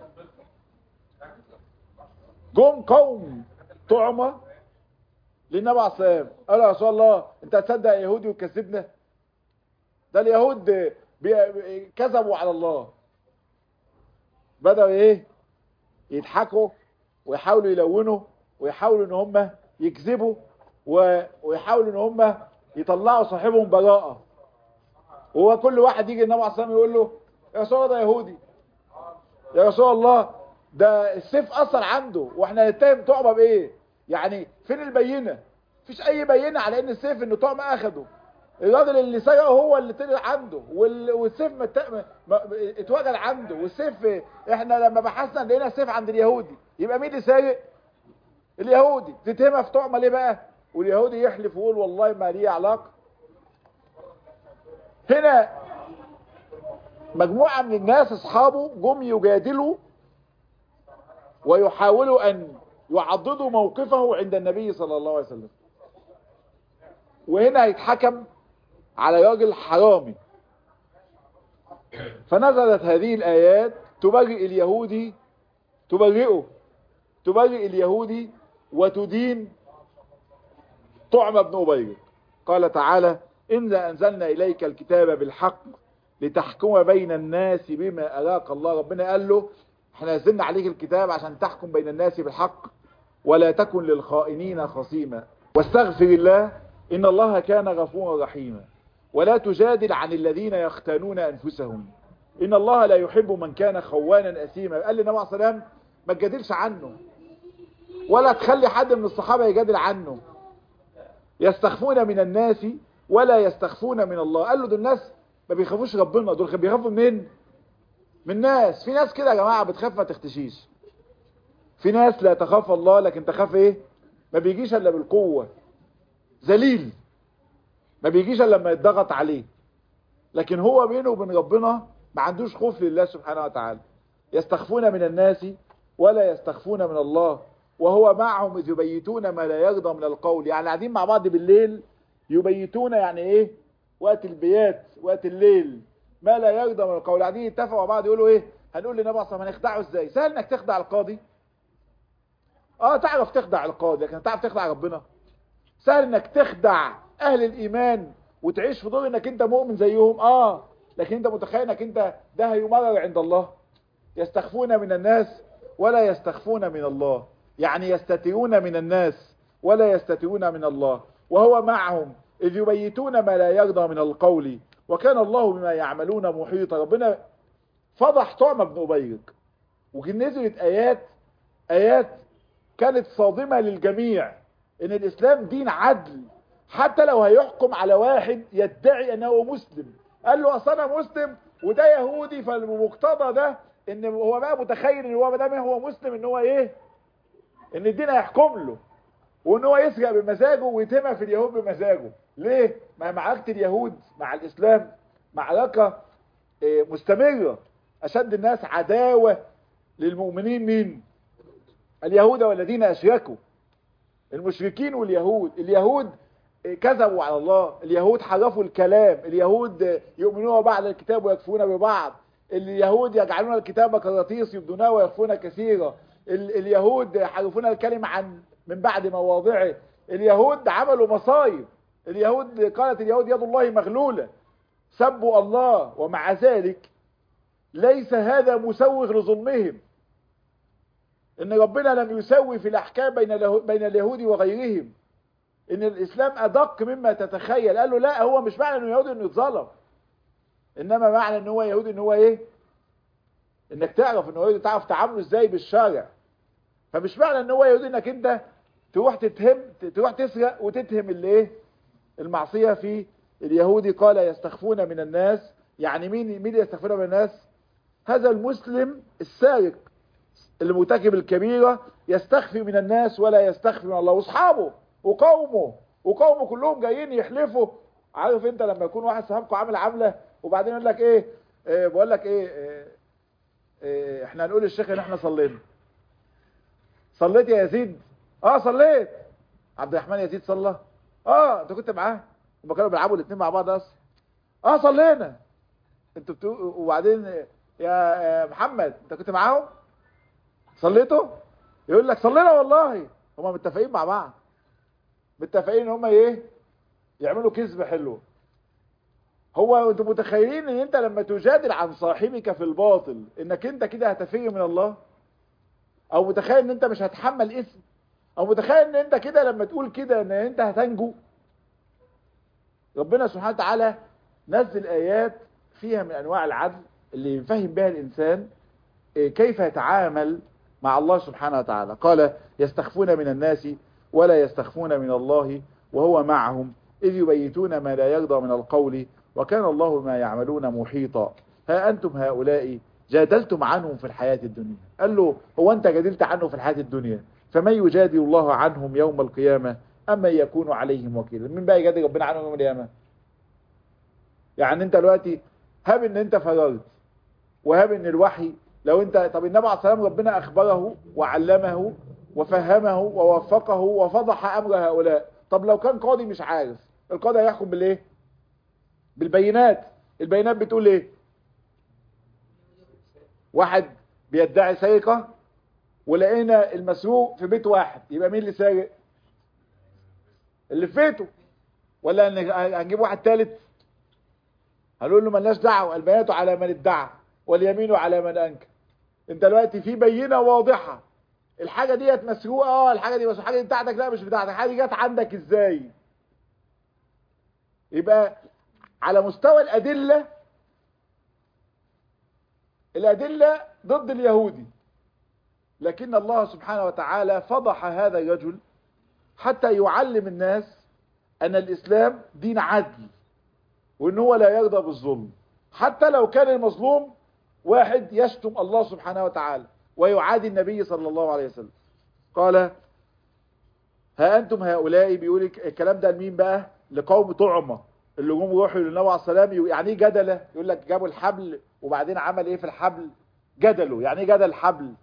جم قوم طعمة للنبي عليه الصلاة والسلام قال يا رسول الله انت هتصدق يهودي وتكذبنا ده اليهود بي... كذبوا على الله بدأوا ايه يضحكوا ويحاولوا يلونوا ويحاولوا ان هم يكذبوا و... ويحاولوا ان هم يطلعوا صاحبهم براءة وهو كل واحد يجي النبي عليه الصلاة والسلام يقول له يا رسول الله ده يهودي يا رسول الله ده السيف اثر عنده واحنا نتهم طعمه بايه يعني فين البينة مفيش اي بينة على ان السيف انه طعمه اخده الراجل اللي سرقه هو اللي طلع عنده وال... والسيف مت... م... اتوجد عنده والسيف احنا لما بحثنا لقينا السيف عند اليهودي يبقى مين اللي سارق اليهودي تتهمها في طعمه ليه بقى واليهودي يحلف ويقول والله ما ليه علاقه هنا مجموعة من الناس اصحابه جم يجادلوا ويحاولوا ان يعضدوا موقفه عند النبي صلى الله عليه وسلم وهنا يتحكم على راجل حرامي فنزلت هذه الآيات تبرئ اليهودي تبرئه تبرئ اليهودي وتدين طعم بن أبيرق قال تعالى إنا أنزلنا إليك الكتاب بالحق لتحكم بين الناس بما أراك الله ربنا قال له احنا نزلنا عليك الكتاب عشان تحكم بين الناس بالحق ولا تكن للخائنين خصيما واستغفر الله إن الله كان غفورا رحيما ولا تجادل عن الذين يختانون أنفسهم إن الله لا يحب من كان خوانا أثيما قال لنا عليه السلام ما تجادلش عنه ولا تخلي حد من الصحابة يجادل عنه يستخفون من الناس ولا يستخفون من الله قال له دول الناس ما بيخافوش ربنا دول بيخافوا منين من الناس في ناس كده يا جماعة بتخاف ما تختشيش في ناس لا تخاف الله لكن تخاف ايه ما بيجيش الا بالقوة ذليل ما بيجيش الا لما يتضغط عليه لكن هو بينه وبين ربنا ما عندوش خوف لله سبحانه وتعالى يستخفون من الناس ولا يستخفون من الله وهو معهم إذ يبيتون ما لا يرضى من القول يعني قاعدين مع بعض بالليل يبيتون يعني ايه وقت البيات وقت الليل ما لا يرضى من القول قاعدين يتفقوا مع بعض يقولوا ايه هنقول للنبي صلى الله عليه وسلم هنخدعه ازاي سهل انك تخدع القاضي اه تعرف تخدع القاضي لكن تعرف تخدع ربنا سهل انك تخدع اهل الايمان وتعيش في دور انك انت مؤمن زيهم اه لكن انت متخيل انك انت ده هيمرر عند الله يستخفون من الناس ولا يستخفون من الله يعني يستترون من الناس ولا يستترون من الله وهو معهم إذ يبيتون ما لا يرضى من القول وكان الله بما يعملون محيطا ربنا فضح طعم بن أبيرك وكان نزلت آيات آيات كانت صادمة للجميع إن الإسلام دين عدل حتى لو هيحكم على واحد يدعي أنه مسلم قال له أصل أنا مسلم وده يهودي فالمقتضى ده إن هو بقى متخيل إن هو ما دام هو مسلم إن هو إيه إن الدين هيحكم له وإن هو يسرق بمزاجه ويتهم في اليهود بمزاجه ليه؟ ما معركة اليهود مع الإسلام معركة مستمرة أشد الناس عداوة للمؤمنين مين؟ اليهود والذين أشركوا المشركين واليهود اليهود كذبوا على الله اليهود حرفوا الكلام اليهود يؤمنون بعض الكتاب ويكفرون ببعض اليهود يجعلون الكتاب كرطيس يبدونه ويخفون كثيرا اليهود يحرفون الكلمة عن من بعد مواضعه اليهود عملوا مصايب اليهود قالت اليهود يد الله مغلولة سبوا الله ومع ذلك ليس هذا مسوغ لظلمهم ان ربنا لم يسوي في الاحكام بين بين اليهود وغيرهم ان الاسلام ادق مما تتخيل قال له لا هو مش معنى انه يهودي انه يتظلم انما معنى ان هو يهودي ان هو ايه انك تعرف ان هو يهودي تعرف تعامله ازاي بالشارع فمش معنى ان هو يهودي انك انت تروح تتهم تروح تسرق وتتهم اللي ايه المعصيه في اليهودي قال يستخفون من الناس يعني مين مين يستخفون من الناس هذا المسلم السارق اللي مرتكب الكبيره يستخفي من الناس ولا يستخفي من الله واصحابه وقومه وقومه كلهم جايين يحلفوا عارف انت لما يكون واحد صاحبكم عامل عامله وبعدين يقول لك ايه, إيه بقول لك ايه, إيه, إيه احنا هنقول للشيخ ان احنا صلينا صليت يا يزيد اه صليت عبد الرحمن يزيد صلى اه انت كنت معاه هما كانوا بيلعبوا الاثنين مع بعض اصلا اه صلينا انتوا بتقول وبعدين يا محمد انت كنت معاهم صليتوا يقول لك صلينا والله هما متفقين مع بعض متفقين ان هم ايه يعملوا كذبه حلوه هو انتوا متخيلين ان انت لما تجادل عن صاحبك في الباطل انك انت كده هتفر من الله او متخيل ان انت مش هتحمل اسم او متخيل ان انت كده لما تقول كده ان انت هتنجو ربنا سبحانه وتعالى نزل ايات فيها من انواع العدل اللي يفهم بها الانسان كيف يتعامل مع الله سبحانه وتعالى قال يستخفون من الناس ولا يستخفون من الله وهو معهم إذ يبيتون ما لا يرضى من القول وكان الله بما يعملون محيطا ها أنتم هؤلاء جادلتم عنهم في الحياة الدنيا قال له هو أنت جادلت عنه في الحياة الدنيا فمن يجادل الله عنهم يوم القيامة أما يكون عليهم وكيلا من بقى يجادل ربنا عنهم يوم القيامة يعني أنت دلوقتي هب أن أنت فررت وهاب ان الوحي لو انت طب النبي عليه الصلاه والسلام ربنا اخبره وعلمه وفهمه ووفقه وفضح امر هؤلاء طب لو كان قاضي مش عارف القاضي هيحكم بالايه بالبينات البينات بتقول ايه واحد بيدعي سرقه ولقينا المسروق في بيت واحد يبقى مين اللي سارق اللي في بيته ولا هنجيب واحد ثالث هنقول له ملناش دعوه البينات على من ادعى واليمين على من انكر انت دلوقتي في بينه واضحه الحاجه ديت مسروقه اه الحاجه دي بس الحاجه دي بتاعتك لا مش بتاعتك الحاجه دي جت عندك ازاي يبقى على مستوى الادله الادله ضد اليهودي لكن الله سبحانه وتعالى فضح هذا الرجل حتى يعلم الناس ان الاسلام دين عدل وان هو لا يرضى بالظلم حتى لو كان المظلوم واحد يشتم الله سبحانه وتعالى ويعادي النبي صلى الله عليه وسلم قال ها انتم هؤلاء بيقول الكلام ده لمين بقى لقوم طعمة اللي جم روحوا للنبي عليه السلام يعني ايه جدله يقول لك جابوا الحبل وبعدين عمل ايه في الحبل جدلوا يعني ايه جدل الحبل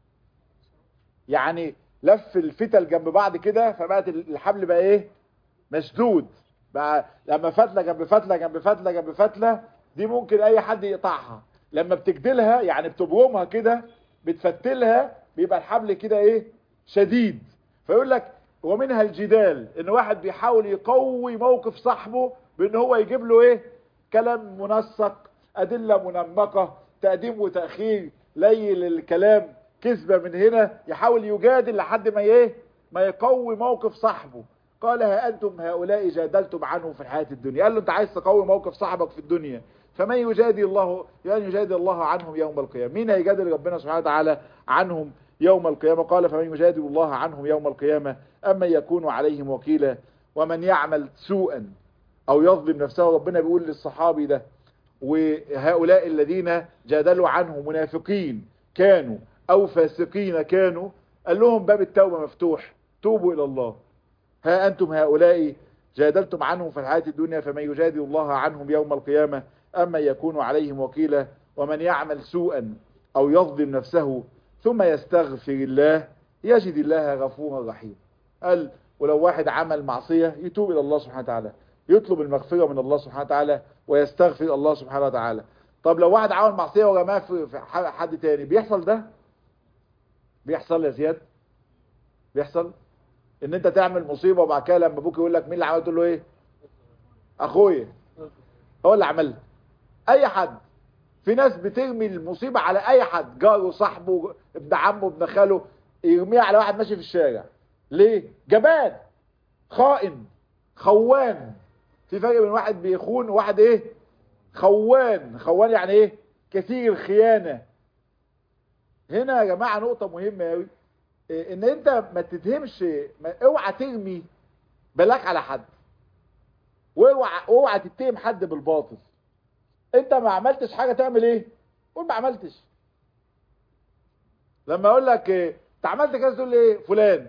يعني لف الفتل جنب بعض كده فبقت الحبل بقى ايه مشدود بقى لما فتله جنب فتله جنب فتله جنب فتله دي ممكن اي حد يقطعها لما بتجدلها يعني بتبرمها كده بتفتلها بيبقى الحبل كده ايه شديد فيقول لك ومنها الجدال ان واحد بيحاول يقوي موقف صاحبه بان هو يجيب له ايه كلام منسق ادله منمقه تقديم وتاخير ليل الكلام كذبه من هنا يحاول يجادل لحد ما ايه ما يقوي موقف صاحبه قال ها انتم هؤلاء جادلتم عنه في الحياه الدنيا قال له انت عايز تقوي موقف صاحبك في الدنيا فمن يجادل الله يعني يجادل الله عنهم يوم القيامه مين هيجادل ربنا سبحانه وتعالى عنهم يوم القيامه قال فمن يجادل الله عنهم يوم القيامه اما يكون عليهم وكيلا ومن يعمل سوءا او يظلم نفسه ربنا بيقول للصحابي ده وهؤلاء الذين جادلوا عنه منافقين كانوا او فاسقين كانوا قال لهم باب التوبه مفتوح توبوا الى الله ها انتم هؤلاء جادلتم عنهم في الحياه الدنيا فمن يجادل الله عنهم يوم القيامه اما يكون عليهم وكيلا ومن يعمل سوءا او يظلم نفسه ثم يستغفر الله يجد الله غفورا رحيما قال ولو واحد عمل معصيه يتوب الى الله سبحانه وتعالى يطلب المغفره من الله سبحانه وتعالى ويستغفر الله سبحانه وتعالى طب لو واحد عمل معصيه ورماه في حد تاني بيحصل ده بيحصل يا زياد بيحصل ان انت تعمل مصيبه وبعد كده لما ابوك يقول لك مين اللي عمل تقول له ايه اخويا هو اللي عملها اي حد في ناس بترمي المصيبه على اي حد جاره صاحبه ابن عمه ابن خاله يرميها على واحد ماشي في الشارع ليه جبان خائن خوان في فرق بين واحد بيخون وواحد ايه خوان خوان يعني ايه كثير الخيانه هنا يا جماعه نقطه مهمه قوي ان انت ما تتهمش ما اوعى ترمي بلاك على حد واوعى اوعى تتهم حد بالباطل انت ما عملتش حاجه تعمل ايه قول ما عملتش لما اقول لك انت عملت كذا تقول لي ايه فلان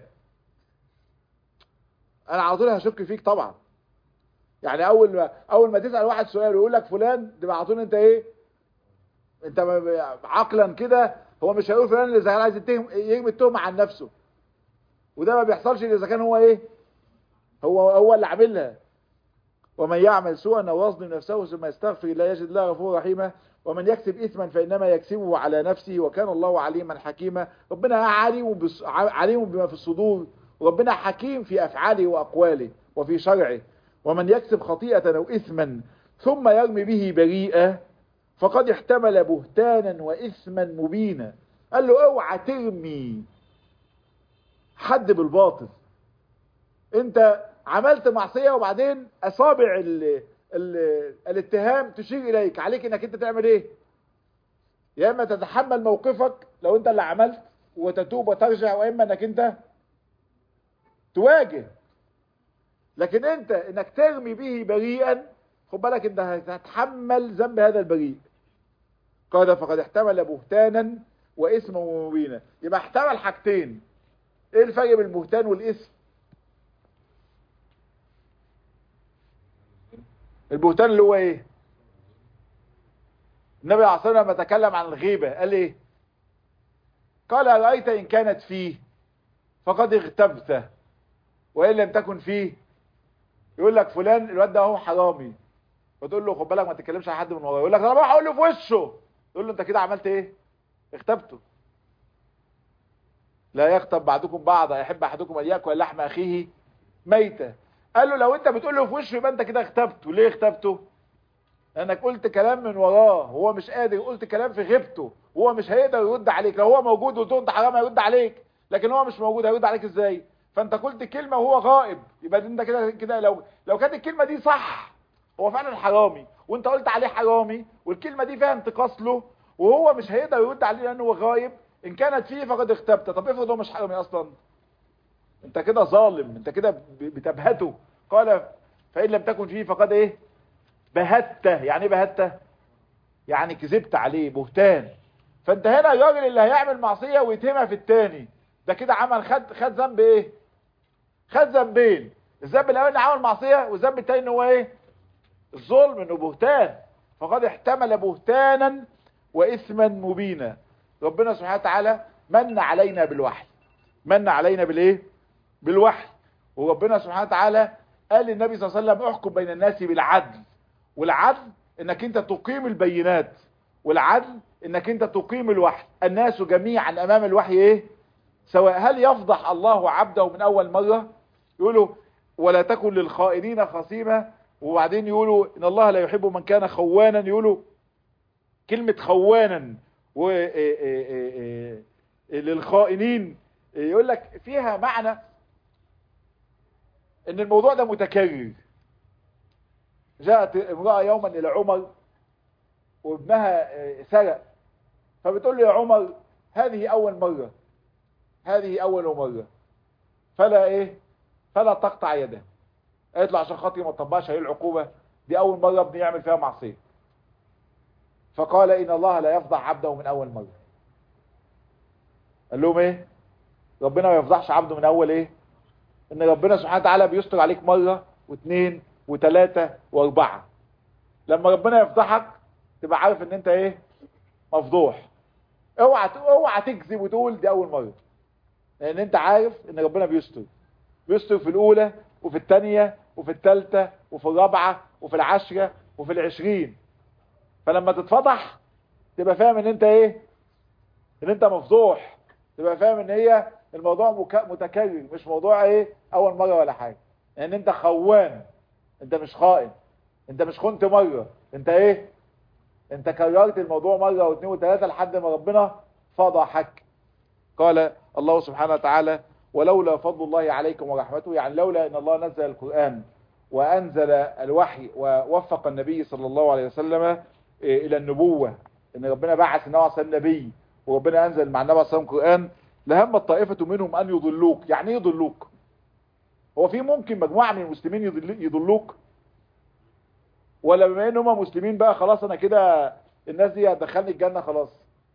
انا على طول هشك فيك طبعا يعني اول ما اول ما تسال واحد سؤال ويقول لك فلان تبقى على طول انت ايه انت عقلا كده هو مش هيقول فلان اللي اذا كان عايز يتهم يرمي التهمه عن نفسه وده ما بيحصلش اذا كان هو ايه هو هو اللي عاملها ومن يعمل سوءا او يظلم نفسه ثم يستغفر الله يجد الله غفورا رحيما ومن يكسب اثما فانما يكسبه على نفسه وكان الله عليما حكيما ربنا عليم بس عليم بما في الصدور وربنا حكيم في افعاله واقواله وفي شرعه ومن يكسب خطيئه او اثما ثم يرمي به بريئه فقد احتمل بهتانا واثما مبينا قال له اوعى ترمي حد بالباطل انت عملت معصيه وبعدين اصابع ال ال الاتهام تشير اليك عليك انك انت تعمل ايه يا اما تتحمل موقفك لو انت اللي عملت وتتوب وترجع واما انك انت تواجه لكن انت انك ترمي به بريئا خد بالك انت هتتحمل ذنب هذا البريء قال فقد احتمل بهتانا واثما مبينا يبقى احتمل حاجتين ايه الفرق بين البهتان والاثم البهتان اللي هو ايه النبي عليه الصلاة والسلام لما تكلم عن الغيبة قال ايه قال رأيت إن كانت فيه فقد اغتبته وإن لم تكن فيه يقول لك فلان الواد ده هو حرامي وتقول له خد بالك ما تتكلمش على حد من وراه يقول لك انا بروح اقول له في وشه تقول له انت كده عملت ايه اغتبته لا يغتب بعضكم بعضا يحب احدكم ان ياكل لحم اخيه ميتا قال له لو انت بتقول له في وشه يبقى انت كده اغتبته ليه اغتبته لانك قلت كلام من وراه هو مش قادر قلت كلام في غيبته وهو مش هيقدر يرد عليك لو هو موجود وقلت له انت حرام هيرد عليك لكن هو مش موجود هيرد عليك ازاي فانت قلت كلمه وهو غائب يبقى انت كده كده لو لو كانت الكلمه دي صح هو فعلا حرامي وانت قلت عليه حرامي والكلمه دي فيها انتقاص له وهو مش هيقدر يرد عليه لانه هو غايب ان كانت فيه فقد اغتبت طب افرض هو مش حرامي اصلا انت كده ظالم انت كده بتبهته قال فان لم تكن فيه فقد ايه بهته يعني ايه بهته يعني كذبت عليه بهتان فانت هنا الراجل اللي هيعمل معصيه ويتهمها في التاني ده كده عمل خد خد ذنب ايه خد ذنبين الذنب الاولاني عمل معصيه والذنب الثاني ان هو ايه الظلم انه بهتان فقد احتمل بهتانا واثما مبينا ربنا سبحانه وتعالى من علينا بالوحي من علينا بالايه بالوحي وربنا سبحانه وتعالى قال للنبي صلى الله عليه وسلم احكم بين الناس بالعدل والعدل انك انت تقيم البينات والعدل انك انت تقيم الوحي الناس جميعا امام الوحي ايه سواء هل يفضح الله عبده من اول مرة يقولوا ولا تكن للخائنين خصيمة وبعدين يقولوا ان الله لا يحب من كان خوانا يقولوا كلمة خوانا و للخائنين يقول لك فيها معنى ان الموضوع ده متكرر جاءت امرأة يوما الى عمر وابنها سرق فبتقول له يا عمر هذه اول مرة هذه اول مرة فلا ايه فلا تقطع يده قالت له عشان خاطري ما تطبقش عليه العقوبة دي اول مرة ابني يعمل فيها معصية فقال ان الله لا يفضح عبده من اول مرة قال لهم ايه ربنا ما يفضحش عبده من اول ايه ان ربنا سبحانه وتعالى بيستر عليك مرة واثنين وثلاثة واربعة لما ربنا يفضحك تبقى عارف ان انت ايه مفضوح اوعى اوعى تكذب وتقول دي اول مرة لان انت عارف ان ربنا بيستر بيستر في الاولى وفي الثانية وفي الثالثة وفي الرابعة وفي العشرة وفي العشرين فلما تتفضح تبقى فاهم ان انت ايه ان انت مفضوح تبقى فاهم ان هي الموضوع متكرر مش موضوع ايه اول مرة ولا حاجة لان انت خوان انت مش خائن انت مش خنت مرة انت ايه انت كررت الموضوع مرة واثنين وثلاثة لحد ما ربنا فضحك قال الله سبحانه وتعالى ولولا فضل الله عليكم ورحمته يعني لولا ان الله نزل القرآن وانزل الوحي ووفق النبي صلى الله عليه وسلم الى النبوة ان ربنا بعث النبي صلى الله عليه وسلم نبي وربنا انزل مع النبي صلى الله عليه وسلم قرآن لهم الطائفة منهم ان يضلوك يعني ايه يضلوك هو في ممكن مجموعة من المسلمين يضلوك ولا بما ان هم مسلمين بقى خلاص انا كده الناس دي هتدخلني الجنة خلاص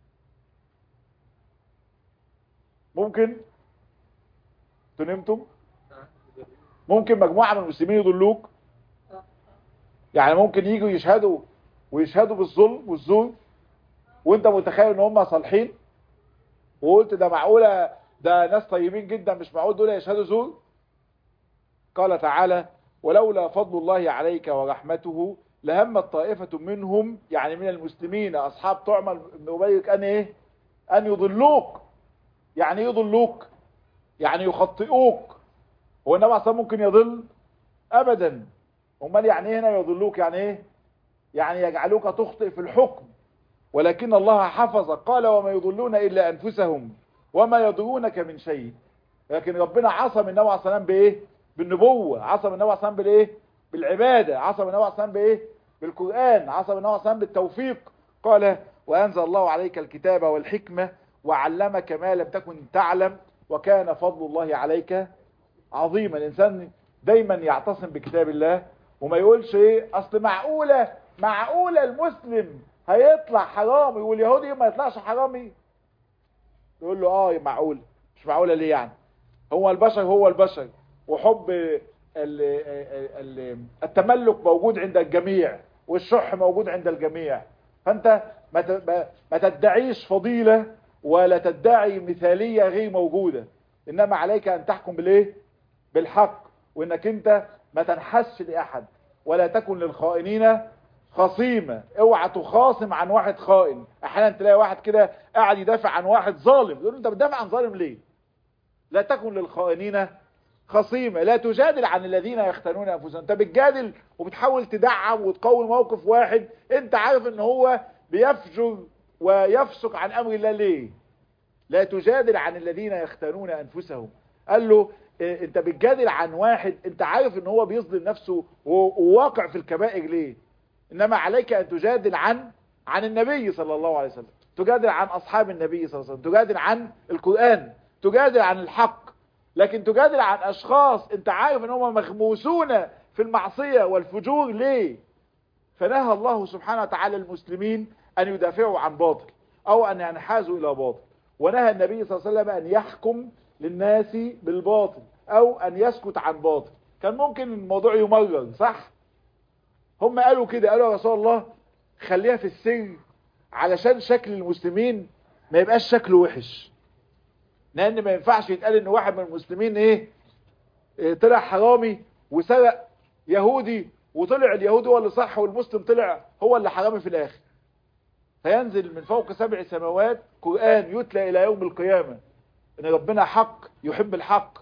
ممكن تنمتم ممكن مجموعة من المسلمين يضلوك يعني ممكن يجوا يشهدوا ويشهدوا بالظلم والزور وانت متخيل ان هم صالحين وقلت ده معقولة ده ناس طيبين جدا مش معقول دول يشهدوا زور قال تعالى ولولا فضل الله عليك ورحمته لهمت طائفة منهم يعني من المسلمين أصحاب تعمل ابن أبيك أن إيه أن يضلوك يعني يضلوك يعني يخطئوك هو النبي عليه ممكن يضل أبدا امال يعني إيه هنا يضلوك يعني إيه يعني يجعلوك تخطئ في الحكم ولكن الله حفظ قال وما يضلون إلا أنفسهم وما يضرونك من شيء لكن ربنا عصم النبي عليه الصلاة بإيه بالنبوة عصم النبي عليه الصلاة بالايه بالعبادة عصم النبي عليه الصلاة بايه بالقرآن عصم النبي عليه الصلاة بالتوفيق قال وأنزل الله عليك الكتاب والحكمة وعلمك ما لم تكن تعلم وكان فضل الله عليك عظيما الإنسان دايما يعتصم بكتاب الله وما يقولش ايه اصل معقولة معقولة المسلم هيطلع حرامي واليهودي ما يطلعش حرامي يقول له اه معقول مش معقولة ليه يعني هو البشر هو البشر وحب التملك موجود عند الجميع والشح موجود عند الجميع فانت ما ت- ما- ما تدعيش فضيلة ولا تدعي مثالية غير موجودة انما عليك ان تحكم بالايه بالحق وانك انت ما تنحسش لاحد ولا تكن للخائنين خصيمة اوعى تخاصم عن واحد خائن احيانا تلاقي واحد كده قاعد يدافع عن واحد ظالم يقول له انت بتدافع عن ظالم ليه لا تكن للخائنين خصيمة لا تجادل عن الذين يختنون انفسهم انت بتجادل وبتحاول تدعم وتقوي موقف واحد انت عارف ان هو بيفجر ويفسق عن امر الله ليه لا تجادل عن الذين يختنون انفسهم قال له إيه، انت بتجادل عن واحد انت عارف ان هو بيظلم نفسه و- وواقع في الكبائر ليه انما عليك ان تجادل عن عن النبي صلى الله عليه وسلم تجادل عن اصحاب النبي صلى الله عليه وسلم تجادل عن القرآن تجادل عن الحق لكن تجادل عن اشخاص انت عارف ان هم مغموسون في المعصية والفجور ليه فنهى الله سبحانه وتعالى المسلمين ان يدافعوا عن باطل او ان ينحازوا الى باطل ونهى النبي صلى الله عليه وسلم ان يحكم للناس بالباطل او ان يسكت عن باطل كان ممكن الموضوع يمرر صح هم قالوا كده قالوا يا رسول الله خليها في السر علشان شكل المسلمين ما يبقاش شكله وحش لان ما ينفعش يتقال ان واحد من المسلمين ايه, إيه طلع حرامي وسرق يهودي وطلع اليهودي هو اللي صح والمسلم طلع هو اللي حرامي في الاخر فينزل من فوق سبع سماوات قرآن يتلى الى يوم القيامة ان ربنا حق يحب الحق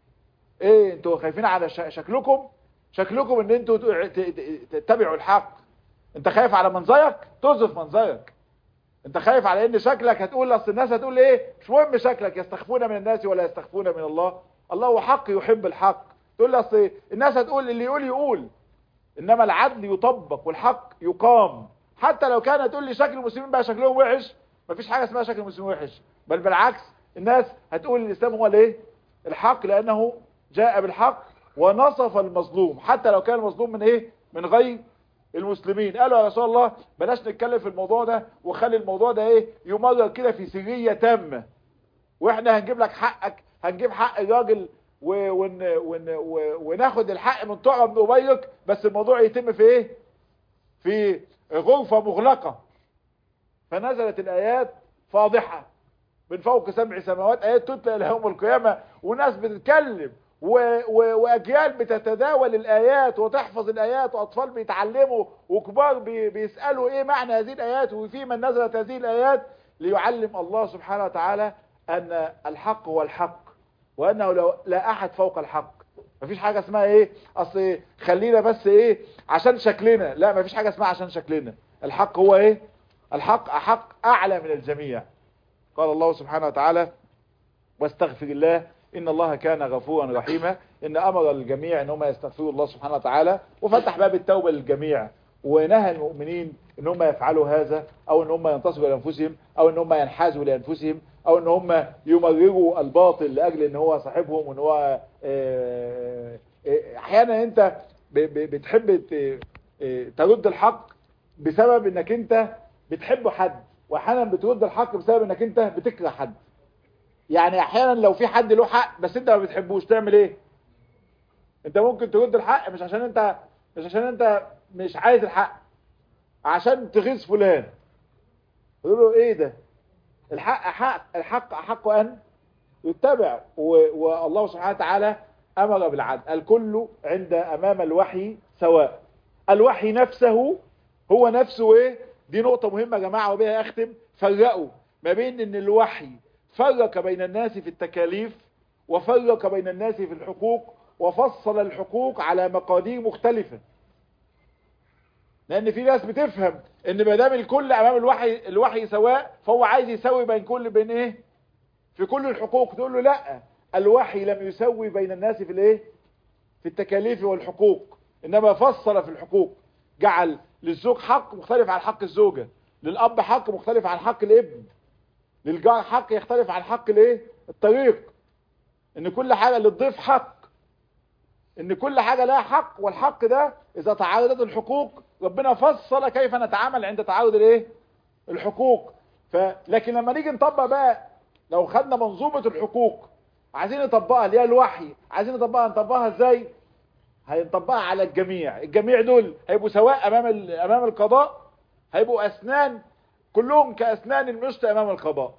ايه انتوا خايفين على ش- شكلكم شكلكم ان انتوا ت- ت- تتبعوا الحق انت خايف على منظرك تظف منظرك انت خايف على ان شكلك هتقول اصل الناس هتقول ايه مش مهم شكلك يستخفون من الناس ولا يستخفون من الله الله هو حق يحب الحق تقول لي اصل الناس هتقول اللي يقول يقول انما العدل يطبق والحق يقام حتى لو كان تقول لي شكل المسلمين بقى شكلهم وحش مفيش حاجه اسمها شكل المسلمين وحش بل بالعكس الناس هتقول الاسلام هو الايه الحق لانه جاء بالحق ونصف المظلوم حتى لو كان المظلوم من ايه من غير المسلمين قالوا يا رسول الله بلاش نتكلم في الموضوع ده وخلي الموضوع ده ايه يمرر كده في سريه تامه واحنا هنجيب لك حقك هنجيب حق الراجل و- ون ون و- وناخد الحق من طعم بن أبيك بس الموضوع يتم في ايه في غرفة مغلقة فنزلت الآيات فاضحة من فوق سبع سماوات آيات تتلى إلى يوم القيامة وناس بتتكلم و... و... وأجيال بتتداول الآيات وتحفظ الآيات وأطفال بيتعلموا وكبار بي... بيسألوا إيه معنى هذه الآيات وفي من نزلت هذه الآيات ليعلم الله سبحانه وتعالى أن الحق هو الحق وأنه لو لا أحد فوق الحق مفيش حاجة اسمها ايه اصل خلينا بس ايه عشان شكلنا لا مفيش حاجة اسمها عشان شكلنا الحق هو ايه الحق احق اعلى من الجميع قال الله سبحانه وتعالى واستغفر الله ان الله كان غفورا رحيما ان امر الجميع ان هم يستغفروا الله سبحانه وتعالى وفتح باب التوبة للجميع ونهى المؤمنين ان هم يفعلوا هذا او ان هم ينتصروا لانفسهم او ان هم ينحازوا لانفسهم او ان هم يمرروا الباطل لاجل ان هو صاحبهم وان هو آه، آه، احيانا انت ب- ب- بتحب ت- آه، ترد الحق بسبب انك انت بتحب حد واحيانا بترد الحق بسبب انك انت بتكره حد يعني احيانا لو في حد له حق بس انت ما بتحبوش تعمل ايه انت ممكن ترد الحق مش عشان انت مش عشان انت مش عايز الحق عشان تغيظ فلان يقول له ايه ده الحق حق الحق احق ان يتبع و- والله سبحانه وتعالى امر بالعدل الكل عند امام الوحي سواء الوحي نفسه هو نفسه ايه دي نقطة مهمة يا جماعة وبها اختم فرقوا ما بين ان الوحي فرق بين الناس في التكاليف وفرق بين الناس في الحقوق وفصل الحقوق على مقادير مختلفة لان في ناس بتفهم ان ما دام الكل امام الوحي الوحي سواء فهو عايز يسوي بين كل بين ايه في كل الحقوق تقول له لا الوحي لم يسوي بين الناس في الايه في التكاليف والحقوق انما فصل في الحقوق جعل للزوج حق مختلف عن حق الزوجة للاب حق مختلف عن حق الابن للجار حق يختلف عن حق الايه الطريق ان كل حاجة للضيف حق ان كل حاجة لها حق والحق ده اذا تعارضت الحقوق ربنا فصل كيف نتعامل عند تعارض الايه الحقوق ف... لكن لما نيجي نطبق بقى لو خدنا منظومة الحقوق عايزين نطبقها اللي هي الوحي عايزين نطبقها نطبقها ازاي هنطبقها على الجميع الجميع دول هيبقوا سواء امام ال... امام القضاء هيبقوا اسنان كلهم كاسنان المشط امام القضاء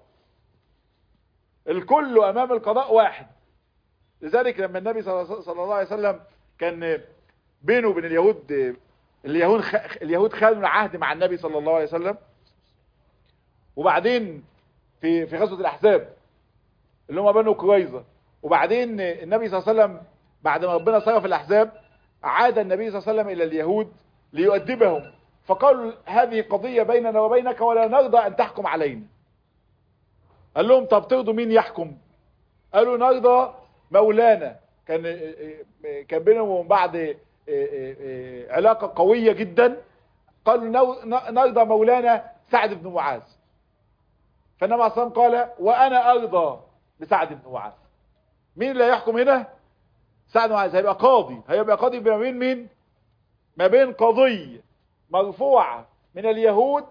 الكل امام القضاء واحد لذلك لما النبي صلى الله عليه وسلم كان بينه وبين اليهود اليهود اليهود خدوا العهد مع النبي صلى الله عليه وسلم وبعدين في في غزوه الاحزاب اللي هم بنو قريظه وبعدين النبي صلى الله عليه وسلم بعد ما ربنا صرف الاحزاب عاد النبي صلى الله عليه وسلم الى اليهود ليؤدبهم فقالوا هذه قضية بيننا وبينك ولا نرضى ان تحكم علينا قال لهم طب ترضوا مين يحكم قالوا نرضى مولانا كان كان بينهم وبين بعض علاقة قوية جدا قالوا نرضى مولانا سعد بن معاذ فالنبي عليه الصلاة قال وانا ارضى بسعد بن معاذ مين اللي هيحكم هنا سعد بن معاذ هيبقى قاضي هيبقى قاضي ما بين مين ما بين قضية مرفوعة من اليهود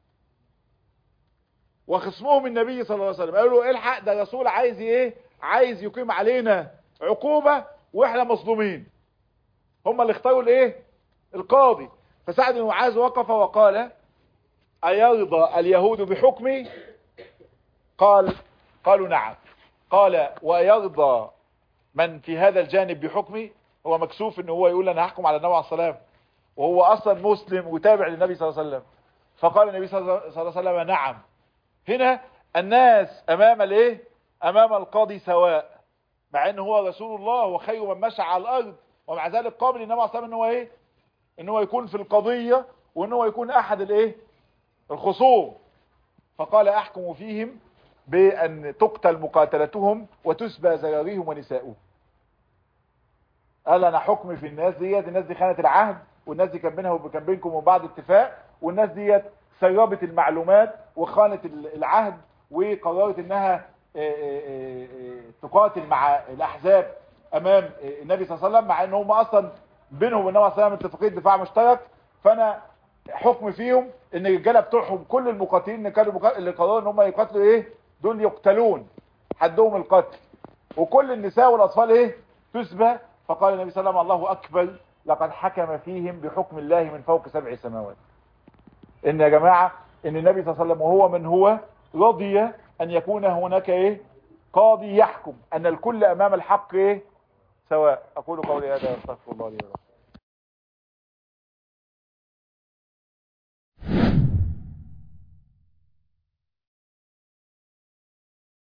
وخصمهم النبي صلى الله عليه وسلم قالوا له الحق ده رسول عايز ايه عايز يقيم علينا عقوبة واحنا مظلومين هم اللي اختاروا الايه القاضي فسعد بن معاذ وقف وقال ايرضى اليهود بحكمي قال قالوا نعم قال ويرضى من في هذا الجانب بحكمي هو مكسوف ان هو يقول انا هحكم على النبي عليه الصلاه وهو اصلا مسلم وتابع للنبي صلى الله عليه وسلم فقال النبي صلى الله عليه وسلم نعم هنا الناس امام الايه امام القاضي سواء مع ان هو رسول الله وخير من مشى على الارض ومع ذلك قابل النبي عليه الصلاه ان هو ايه ان هو يكون في القضيه وان هو يكون احد الايه الخصوم فقال احكم فيهم بان تقتل مقاتلتهم وتسبى زراريهم ونساؤهم قال انا حكمي في الناس ديت الناس دي خانت العهد والناس دي كان بينها وكان بينكم وبعض اتفاق والناس ديت سربت المعلومات وخانت العهد وقررت انها تقاتل مع الاحزاب امام النبي صلى الله عليه وسلم مع ان هم اصلا بينهم والنبي صلى الله عليه وسلم اتفاقيه دفاع مشترك فانا حكم فيهم ان الرجاله بتوعهم كل المقاتلين اللي كانوا اللي قرروا ان هم يقاتلوا ايه دول يقتلون حدهم القتل وكل النساء والاطفال ايه تسبى فقال النبي صلى الله عليه وسلم الله اكبر لقد حكم فيهم بحكم الله من فوق سبع سماوات ان يا جماعة ان النبي صلى الله عليه وسلم وهو من هو رضي ان يكون هناك ايه قاضي يحكم ان الكل امام الحق ايه سواء اقول قولي هذا واستغفر الله لي ولكم